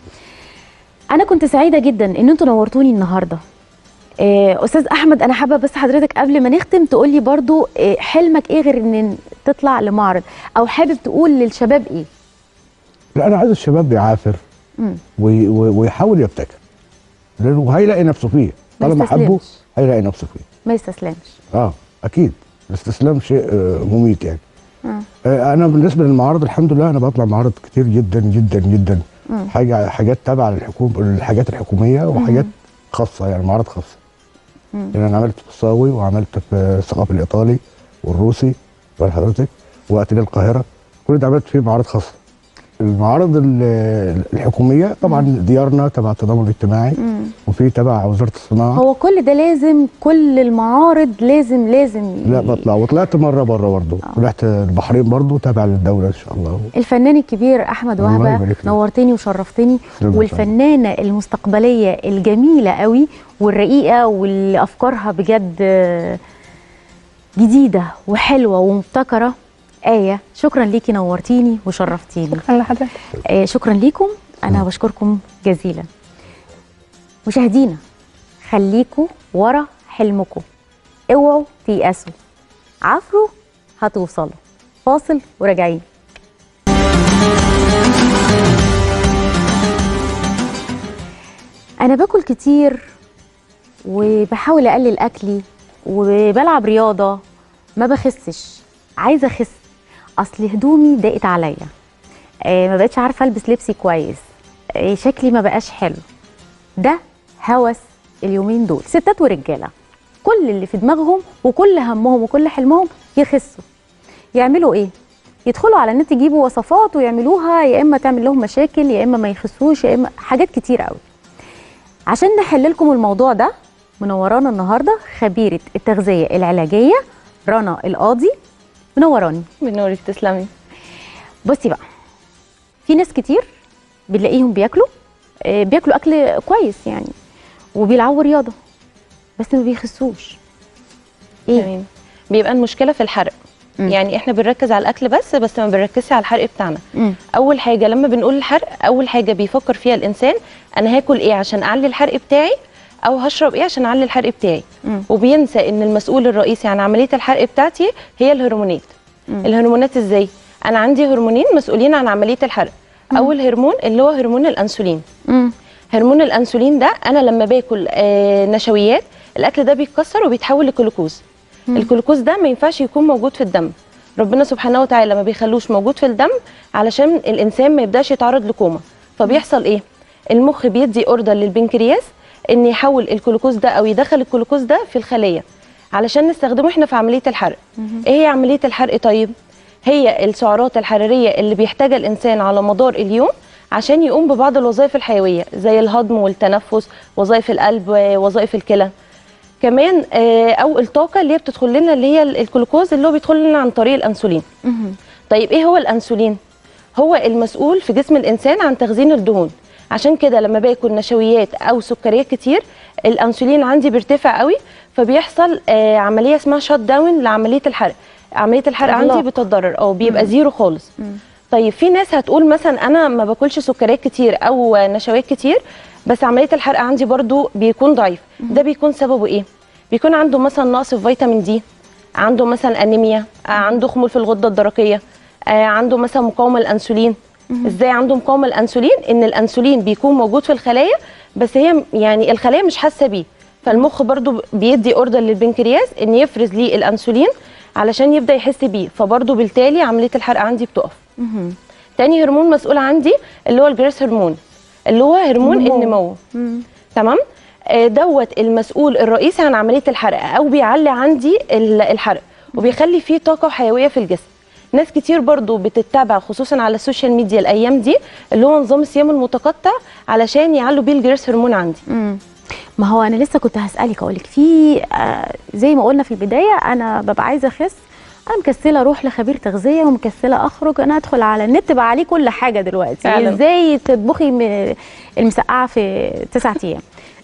S1: انا كنت سعيده جدا ان انتوا نورتوني النهارده آه، استاذ احمد انا حابه بس حضرتك قبل ما نختم تقولي برضو آه، حلمك ايه غير ان تطلع لمعرض او حابب تقول للشباب ايه
S5: لا انا عايز الشباب يعافر
S1: مم.
S5: وي- وي- ويحاول يبتكر لانه هيلاقي نفسه فيه
S1: ما
S5: طالما حبه
S1: يستسلمش.
S5: هيلاقي نفسه فيه
S1: ما يستسلمش
S5: اه اكيد الاستسلام شيء آه، مميت يعني
S1: مم.
S5: آه، انا بالنسبه للمعارض الحمد لله انا بطلع معارض كتير جدا جدا جدا
S1: مم.
S5: حاجه حاجات تابعه للحكومه الحاجات الحكوميه وحاجات خاصه يعني معارض خاصه
S1: مم.
S5: يعني انا عملت في الصاوي وعملت في الثقافي الايطالي والروسي ولا حضرتك واتيليه القاهره كل ده عملت فيه معارض خاصه المعارض ال- الحكوميه طبعا ديارنا تبع التضامن الاجتماعي
S1: مم.
S5: وفي تبع وزاره الصناعه
S1: هو كل ده لازم كل المعارض لازم لازم
S5: لا بطلع وطلعت مره بره برضه طلعت البحرين برضه تابع للدوله ان شاء الله
S1: الفنان الكبير احمد
S5: الله
S1: وهبه
S5: يبارك فيك.
S1: نورتني وشرفتني
S5: شكراً.
S1: والفنانه المستقبليه الجميله قوي والرقيقه واللي افكارها بجد آه، جديده وحلوه ومبتكره آية شكرا ليكي نورتيني وشرفتيني
S6: شكرا لحضرتك
S1: آه شكرا ليكم أنا بشكركم جزيلا مشاهدينا خليكوا ورا حلمكم اوعوا تيأسوا عفروا هتوصلوا فاصل وراجعين أنا باكل كتير وبحاول أقلل أكلي وبلعب رياضة ما بخسش عايزة أخس أصل هدومي ضاقت عليا آه، ما بقتش عارفه البس لبسي كويس آه، شكلي ما بقاش حلو ده هوس اليومين دول ستات ورجاله كل اللي في دماغهم وكل همهم وكل حلمهم يخسوا يعملوا ايه يدخلوا على النت يجيبوا وصفات ويعملوها يا اما تعمل لهم مشاكل يا اما ما يخسوش يا اما حاجات كتير قوي عشان نحل لكم الموضوع ده منورانا النهارده خبيره التغذيه العلاجيه رنا القاضي منوراني
S7: بنورك تسلمي
S1: بصي بقى في ناس كتير بنلاقيهم بياكلوا آه، بياكلوا اكل كويس يعني وبيلعبوا رياضه بس ما بيخسوش ايه
S7: تمام بيبقى المشكله في الحرق
S1: مم.
S7: يعني احنا بنركز على الاكل بس بس ما بنركزش على الحرق بتاعنا
S1: مم.
S7: اول حاجه لما بنقول الحرق اول حاجه بيفكر فيها الانسان انا هاكل ايه عشان اعلي الحرق بتاعي او هشرب ايه عشان اعلي الحرق بتاعي
S1: مم.
S7: وبينسى ان المسؤول الرئيسي عن عمليه الحرق بتاعتي هي الهرمونات
S1: مم.
S7: الهرمونات ازاي انا عندي هرمونين مسؤولين عن عمليه الحرق اول هرمون اللي هو هرمون الانسولين
S1: مم.
S7: هرمون الانسولين ده انا لما باكل آه نشويات الاكل ده بيتكسر وبيتحول لجلوكوز الجلوكوز ده ما ينفعش يكون موجود في الدم ربنا سبحانه وتعالى ما بيخلوش موجود في الدم علشان الانسان ما يبداش يتعرض لكوما فبيحصل ايه المخ بيدي اوردر للبنكرياس ان يحول الجلوكوز ده او يدخل الجلوكوز ده في الخليه علشان نستخدمه احنا في عمليه الحرق ايه هي عمليه الحرق طيب هي السعرات الحراريه اللي بيحتاجها الانسان على مدار اليوم عشان يقوم ببعض الوظائف الحيويه زي الهضم والتنفس وظائف القلب ووظائف الكلى كمان آه، او الطاقه اللي هي بتدخل لنا اللي هي الجلوكوز اللي هو بيدخل لنا عن طريق الانسولين
S1: مم.
S7: طيب ايه هو الانسولين هو المسؤول في جسم الانسان عن تخزين الدهون عشان كده لما باكل نشويات او سكريات كتير الانسولين عندي بيرتفع قوي فبيحصل آه عمليه اسمها شات داون لعمليه الحرق عمليه الحرق
S1: إغلاق.
S7: عندي بتتضرر او بيبقى زيرو خالص طيب في ناس هتقول مثلا انا ما باكلش سكريات كتير او نشويات كتير بس عمليه الحرق عندي برضو بيكون ضعيف ده بيكون سببه ايه بيكون عنده مثلا نقص في فيتامين دي عنده مثلا انيميا آه، عنده خمول في الغده الدرقيه آه، عنده مثلا مقاومه للانسولين ازاي عنده مقاومه للانسولين ان الانسولين بيكون موجود في الخلايا بس هي يعني الخلايا مش حاسه بيه فالمخ برضو بيدي اوردر للبنكرياس ان يفرز ليه الانسولين علشان يبدا يحس بيه فبرضو بالتالي عمليه الحرق عندي بتقف تاني هرمون مسؤول عندي اللي هو الجريس هرمون اللي هو هرمون النمو تمام آه، دوت المسؤول الرئيسي عن عمليه الحرق او بيعلي عندي ال- الحرق وبيخلي فيه طاقه وحيويه في الجسم ناس كتير برضو بتتبع خصوصا على السوشيال ميديا الايام دي اللي هو نظام الصيام المتقطع علشان يعلوا بيه الجريس هرمون عندي
S1: ما هو انا لسه كنت هسالك اقول لك في آه، زي ما قلنا في البدايه انا ببقى عايزه اخس انا مكسله اروح لخبير تغذيه ومكسله اخرج انا ادخل على النت بقى عليه كل حاجه دلوقتي
S7: فعلا.
S1: ازاي تطبخي م- المسقعه في تسعة ايام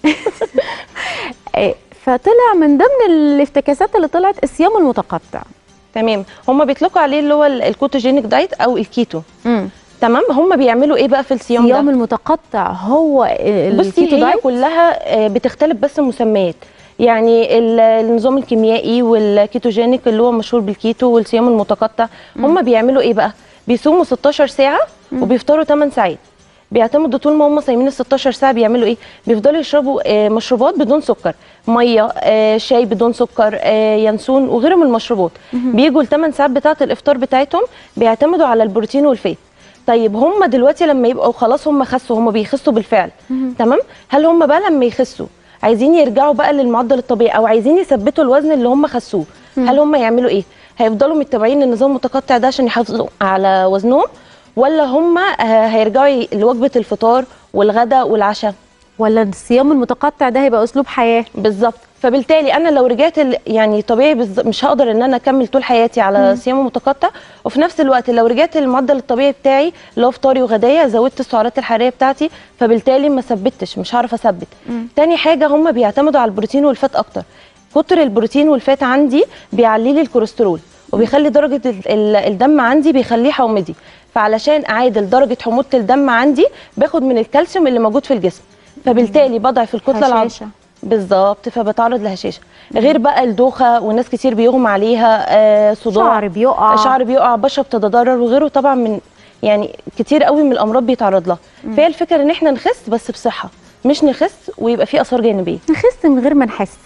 S1: آه، فطلع من ضمن الافتكاسات اللي طلعت الصيام المتقطع
S7: تمام هم بيطلقوا عليه اللي هو ال- الكوتوجينيك دايت او الكيتو
S1: مم.
S7: تمام هم بيعملوا ايه بقى في الصيام ده
S1: الصيام المتقطع هو
S7: بصي
S1: الكيتو
S7: هي
S1: دايت
S7: كلها آه، بتختلف بس المسميات يعني ال- النظام الكيميائي والكيتوجينيك اللي هو مشهور بالكيتو والصيام المتقطع هم بيعملوا ايه بقى بيصوموا 16 ساعه وبيفطروا 8 ساعات بيعتمدوا طول ما هم صايمين ال 16 ساعه بيعملوا ايه بيفضلوا يشربوا آه، مشروبات بدون سكر ميه آه، شاي بدون سكر آه، ينسون وغيرهم من المشروبات بيجوا ال 8 ساعات بتاعه الافطار بتاعتهم بيعتمدوا على البروتين والفات طيب هم دلوقتي لما يبقوا خلاص هم خسوا هم بيخسوا بالفعل تمام هل هم بقى لما يخسوا عايزين يرجعوا بقى للمعدل الطبيعي او عايزين يثبتوا الوزن اللي هم خسوه هل هم يعملوا ايه هيفضلوا متبعين النظام المتقطع ده عشان يحافظوا على وزنهم ولا هم آه، هيرجعوا ي- لوجبه الفطار والغداء والعشاء
S1: ولا الصيام المتقطع ده هيبقى اسلوب حياه
S7: بالظبط فبالتالي انا لو رجعت ال- يعني طبيعي بالظ- مش هقدر ان انا اكمل طول حياتي على صيام متقطع وفي نفس الوقت لو رجعت للمعدل الطبيعي بتاعي اللي هو فطاري وغدايا زودت السعرات الحراريه بتاعتي فبالتالي ما ثبتش مش هعرف اثبت تاني حاجه هم بيعتمدوا على البروتين والفات اكتر كتر البروتين والفات عندي بيعلي لي الكوليسترول وبيخلي درجه ال- ال- الدم عندي بيخليه حامضي فعلشان اعادل درجه حموضه الدم عندي باخد من الكالسيوم اللي موجود في الجسم فبالتالي بضعف الكتله العضليه
S1: هشاشة.
S7: بالظبط فبتعرض لهشاشه غير بقى الدوخه وناس كتير بيغمى عليها آه صداع
S1: شعر بيقع
S7: شعر بيقع بشره بتتضرر وغيره طبعا من يعني كتير قوي من الامراض بيتعرض لها فهي الفكره ان احنا نخس بس بصحه مش نخس ويبقى في اثار جانبيه
S1: نخس من غير ما نحس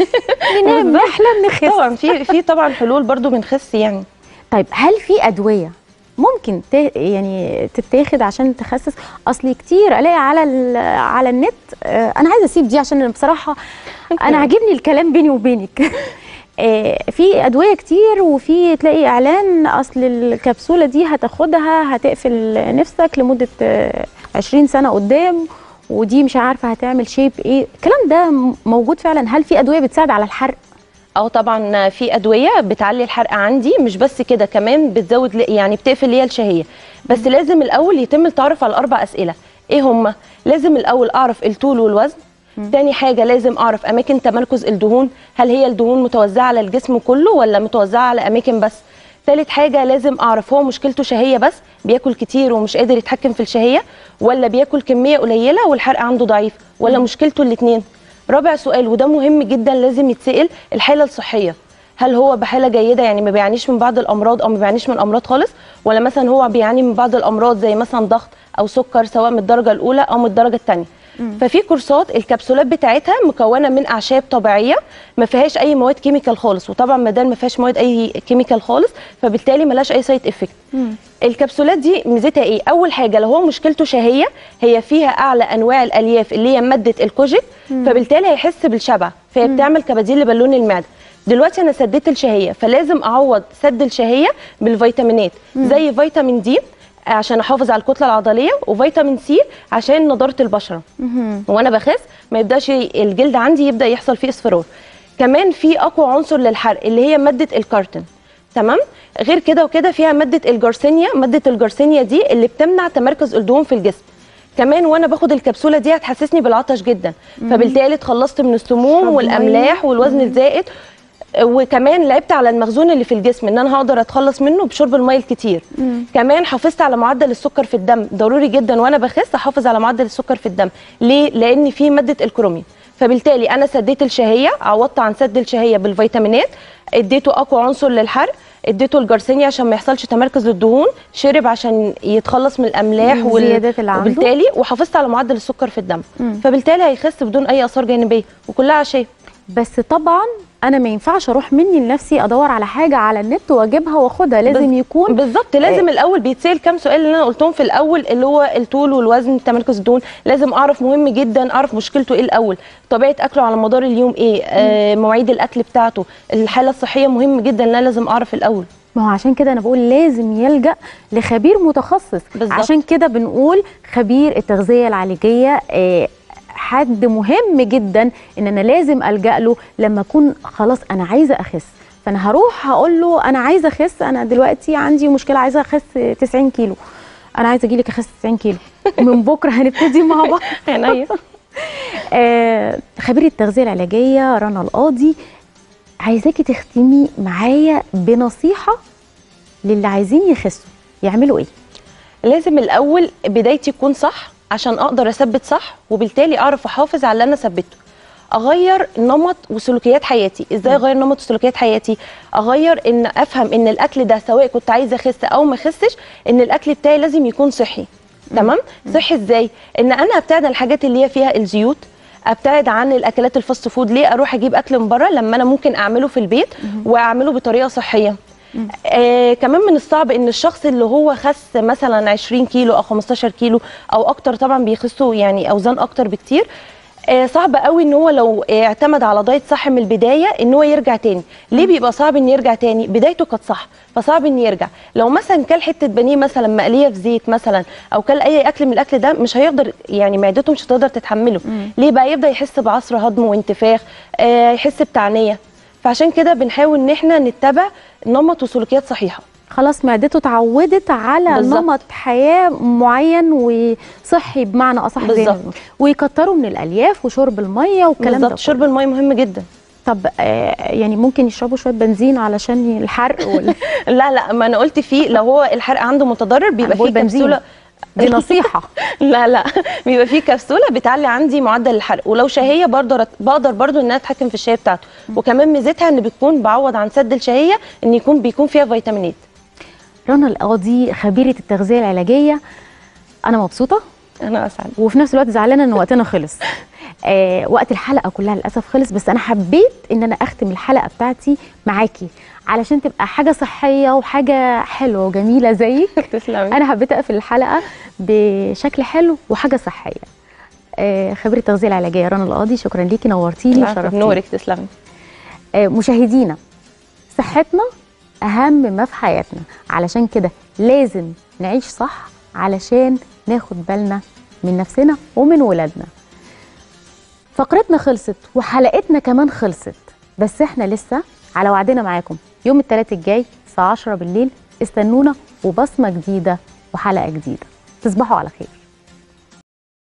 S1: ننام نحلم نخس
S7: طبعا في في طبعا حلول برضو بنخس يعني
S1: طيب هل في ادويه ممكن ت... يعني تتاخد عشان تخسس اصل كتير الاقي على ال... على النت آه، انا عايزه اسيب دي عشان بصراحه انا عاجبني الكلام بيني وبينك آه، في ادويه كتير وفي تلاقي اعلان اصل الكبسوله دي هتاخدها هتقفل نفسك لمده آه، 20 سنه قدام ودي مش عارفه هتعمل شيب ايه الكلام ده م- موجود فعلا هل في ادويه بتساعد على الحرق
S7: اه طبعا في ادويه بتعلي الحرق عندي مش بس كده كمان بتزود لي- يعني بتقفل ليا الشهيه بس لازم الاول يتم التعرف على الاربع اسئله ايه هما لازم الاول اعرف الطول والوزن تاني حاجة لازم أعرف أماكن تمركز الدهون هل هي الدهون متوزعة على الجسم كله ولا متوزعة على أماكن بس تالت حاجة لازم أعرف هو مشكلته شهية بس بياكل كتير ومش قادر يتحكم في الشهية ولا بياكل كمية قليلة والحرق عنده ضعيف ولا مشكلته الاتنين رابع سؤال وده مهم جدا لازم يتسأل الحالة الصحية هل هو بحاله جيده يعني ما بيعانيش من بعض الامراض او ما بيعانيش من امراض خالص ولا مثلا هو بيعاني من بعض الامراض زي مثلا ضغط او سكر سواء من الدرجه الاولى او من الدرجه الثانيه ففي كورسات الكبسولات بتاعتها مكونه من اعشاب طبيعيه ما فيهاش اي مواد كيميكال خالص وطبعا ما دام ما فيهاش مواد اي كيميكال خالص فبالتالي ملهاش اي سايد افكت الكبسولات دي ميزتها ايه اول حاجه لو هو مشكلته شهيه هي فيها اعلى انواع الالياف اللي هي ماده الكوجيك فبالتالي هيحس بالشبع فهي بتعمل كبديل لبالون المعده دلوقتي انا سديت الشهيه فلازم اعوض سد الشهيه بالفيتامينات زي فيتامين دي عشان احافظ على الكتله العضليه وفيتامين سي عشان نضاره البشره وانا بخس ما يبداش الجلد عندي يبدا يحصل فيه اصفرار كمان في اقوى عنصر للحرق اللي هي ماده الكارتين تمام غير كده وكده فيها ماده الجارسينيا ماده الجارسينيا دي اللي بتمنع تمركز الدهون في الجسم كمان وانا باخد الكبسوله دي هتحسسني بالعطش جدا فبالتالي اتخلصت من السموم
S1: شرب
S7: والاملاح والوزن الزائد وكمان لعبت على المخزون اللي في الجسم ان انا هقدر اتخلص منه بشرب الميه الكتير كمان حافظت على معدل السكر في الدم ضروري جدا وانا بخس احافظ على معدل السكر في الدم ليه لان في ماده الكروميوم فبالتالي انا سديت الشهيه عوضت عن سد الشهيه بالفيتامينات اديته اقوى عنصر للحرق اديته الجرثيميا عشان ما يحصلش تمركز للدهون شرب عشان يتخلص من الاملاح
S1: من
S7: وال-
S1: الزيادات اللي عنده.
S7: وبالتالي وحافظت على معدل السكر في الدم فبالتالي هيخس بدون اي اثار جانبيه وكلها عشيه
S1: بس طبعا انا ما ينفعش اروح مني لنفسي ادور على حاجه على النت واجيبها واخدها لازم
S7: بز-
S1: يكون
S7: بالظبط لازم الاول بيتسال كام سؤال اللي انا قلتهم في الاول اللي هو الطول والوزن تمركز الدهون لازم اعرف مهم جدا اعرف مشكلته ايه الاول طبيعه اكله على مدار اليوم ايه آه مواعيد الاكل بتاعته الحاله الصحيه مهم جدا ان انا لازم اعرف الاول
S1: ما هو عشان كده انا بقول لازم يلجا لخبير متخصص
S7: بالظبط.
S1: عشان كده بنقول خبير التغذيه العلاجيه آه، حد مهم جدا ان انا لازم الجا له لما اكون خلاص انا عايزه اخس فانا هروح هقول له انا عايزه اخس انا دلوقتي عندي مشكله عايزه اخس 90 كيلو انا عايزه اجي لك اخس 90 كيلو من بكره هنبتدي مع بعض
S7: عينيا
S1: آه، خبير التغذيه العلاجيه رنا القاضي عايزاكي تختمي معايا بنصيحه للي عايزين يخسوا يعملوا ايه
S7: لازم الاول بدايتي تكون صح عشان اقدر اثبت صح وبالتالي اعرف احافظ على اللي انا ثبته اغير نمط وسلوكيات حياتي ازاي اغير نمط وسلوكيات حياتي اغير ان افهم ان الاكل ده سواء كنت عايزه اخس او ما اخسش ان الاكل بتاعي لازم يكون صحي تمام صحي ازاي ان انا ابتعد عن الحاجات اللي هي فيها الزيوت ابتعد عن الاكلات الفاست فود ليه اروح اجيب اكل من بره لما انا ممكن اعمله في البيت واعمله بطريقه صحيه آه كمان من الصعب ان الشخص اللي هو خس مثلا 20 كيلو او 15 كيلو او اكتر طبعا بيخسوا يعني اوزان اكتر بكتير آه صعب قوي ان هو لو آه، اعتمد على دايت صح من البدايه ان هو يرجع تاني ليه بيبقى صعب ان يرجع تاني بدايته كانت صح فصعب ان يرجع لو مثلا كل حته بانيه مثلا مقليه في زيت مثلا او كل اي اكل من الاكل ده مش هيقدر يعني معدته مش هتقدر تتحمله ليه بقى يبدا يحس بعصر هضم وانتفاخ آه يحس بتعنيه فعشان كده بنحاول ان احنا نتبع نمط وسلوكيات صحيحه
S1: خلاص معدته اتعودت على
S7: بالظبط.
S1: نمط حياه معين وصحي بمعنى اصح زي ما
S7: بالظبط.
S1: بنقول. ويكتروا من الالياف وشرب الميه والكلام ده
S7: بالظبط
S1: كله.
S7: شرب الميه مهم جدا
S1: طب آه يعني ممكن يشربوا شويه بنزين علشان الحرق وال...
S7: لا لا ما انا قلت فيه لو هو الحرق عنده متضرر بيبقى
S1: بقول
S7: فيه
S1: بنزين.
S7: كبسوله
S1: دي نصيحه
S7: لا لا بيبقى فيه كبسوله بتعلي عندي معدل الحرق ولو شهيه برضه بقدر برضه ان انا اتحكم في الشهيه بتاعته وكمان ميزتها ان بتكون بعوض عن سد الشهيه ان يكون بيكون فيها فيتامينات
S1: رنا القاضي خبيره التغذيه العلاجيه انا مبسوطه
S7: انا اسعد
S1: وفي نفس الوقت زعلانه ان وقتنا خلص آه وقت الحلقه كلها للاسف خلص بس انا حبيت ان انا اختم الحلقه بتاعتي معاكي علشان تبقى حاجه صحيه وحاجه حلوه وجميله زيك
S7: تسلمي
S1: انا حبيت اقفل الحلقه بشكل حلو وحاجه صحيه آه خبيره التغذيه العلاجيه رنا القاضي شكرا ليكي نورتيني
S7: العفو،
S1: وشرفتيني
S7: بنورك تسلمي
S1: آه مشاهدينا صحتنا اهم ما في حياتنا علشان كده لازم نعيش صح علشان ناخد بالنا من نفسنا ومن ولادنا فقرتنا خلصت وحلقتنا كمان خلصت بس احنا لسه على وعدنا معاكم يوم الثلاث الجاي الساعه 10 بالليل استنونا وبصمه جديده وحلقه جديده تصبحوا على خير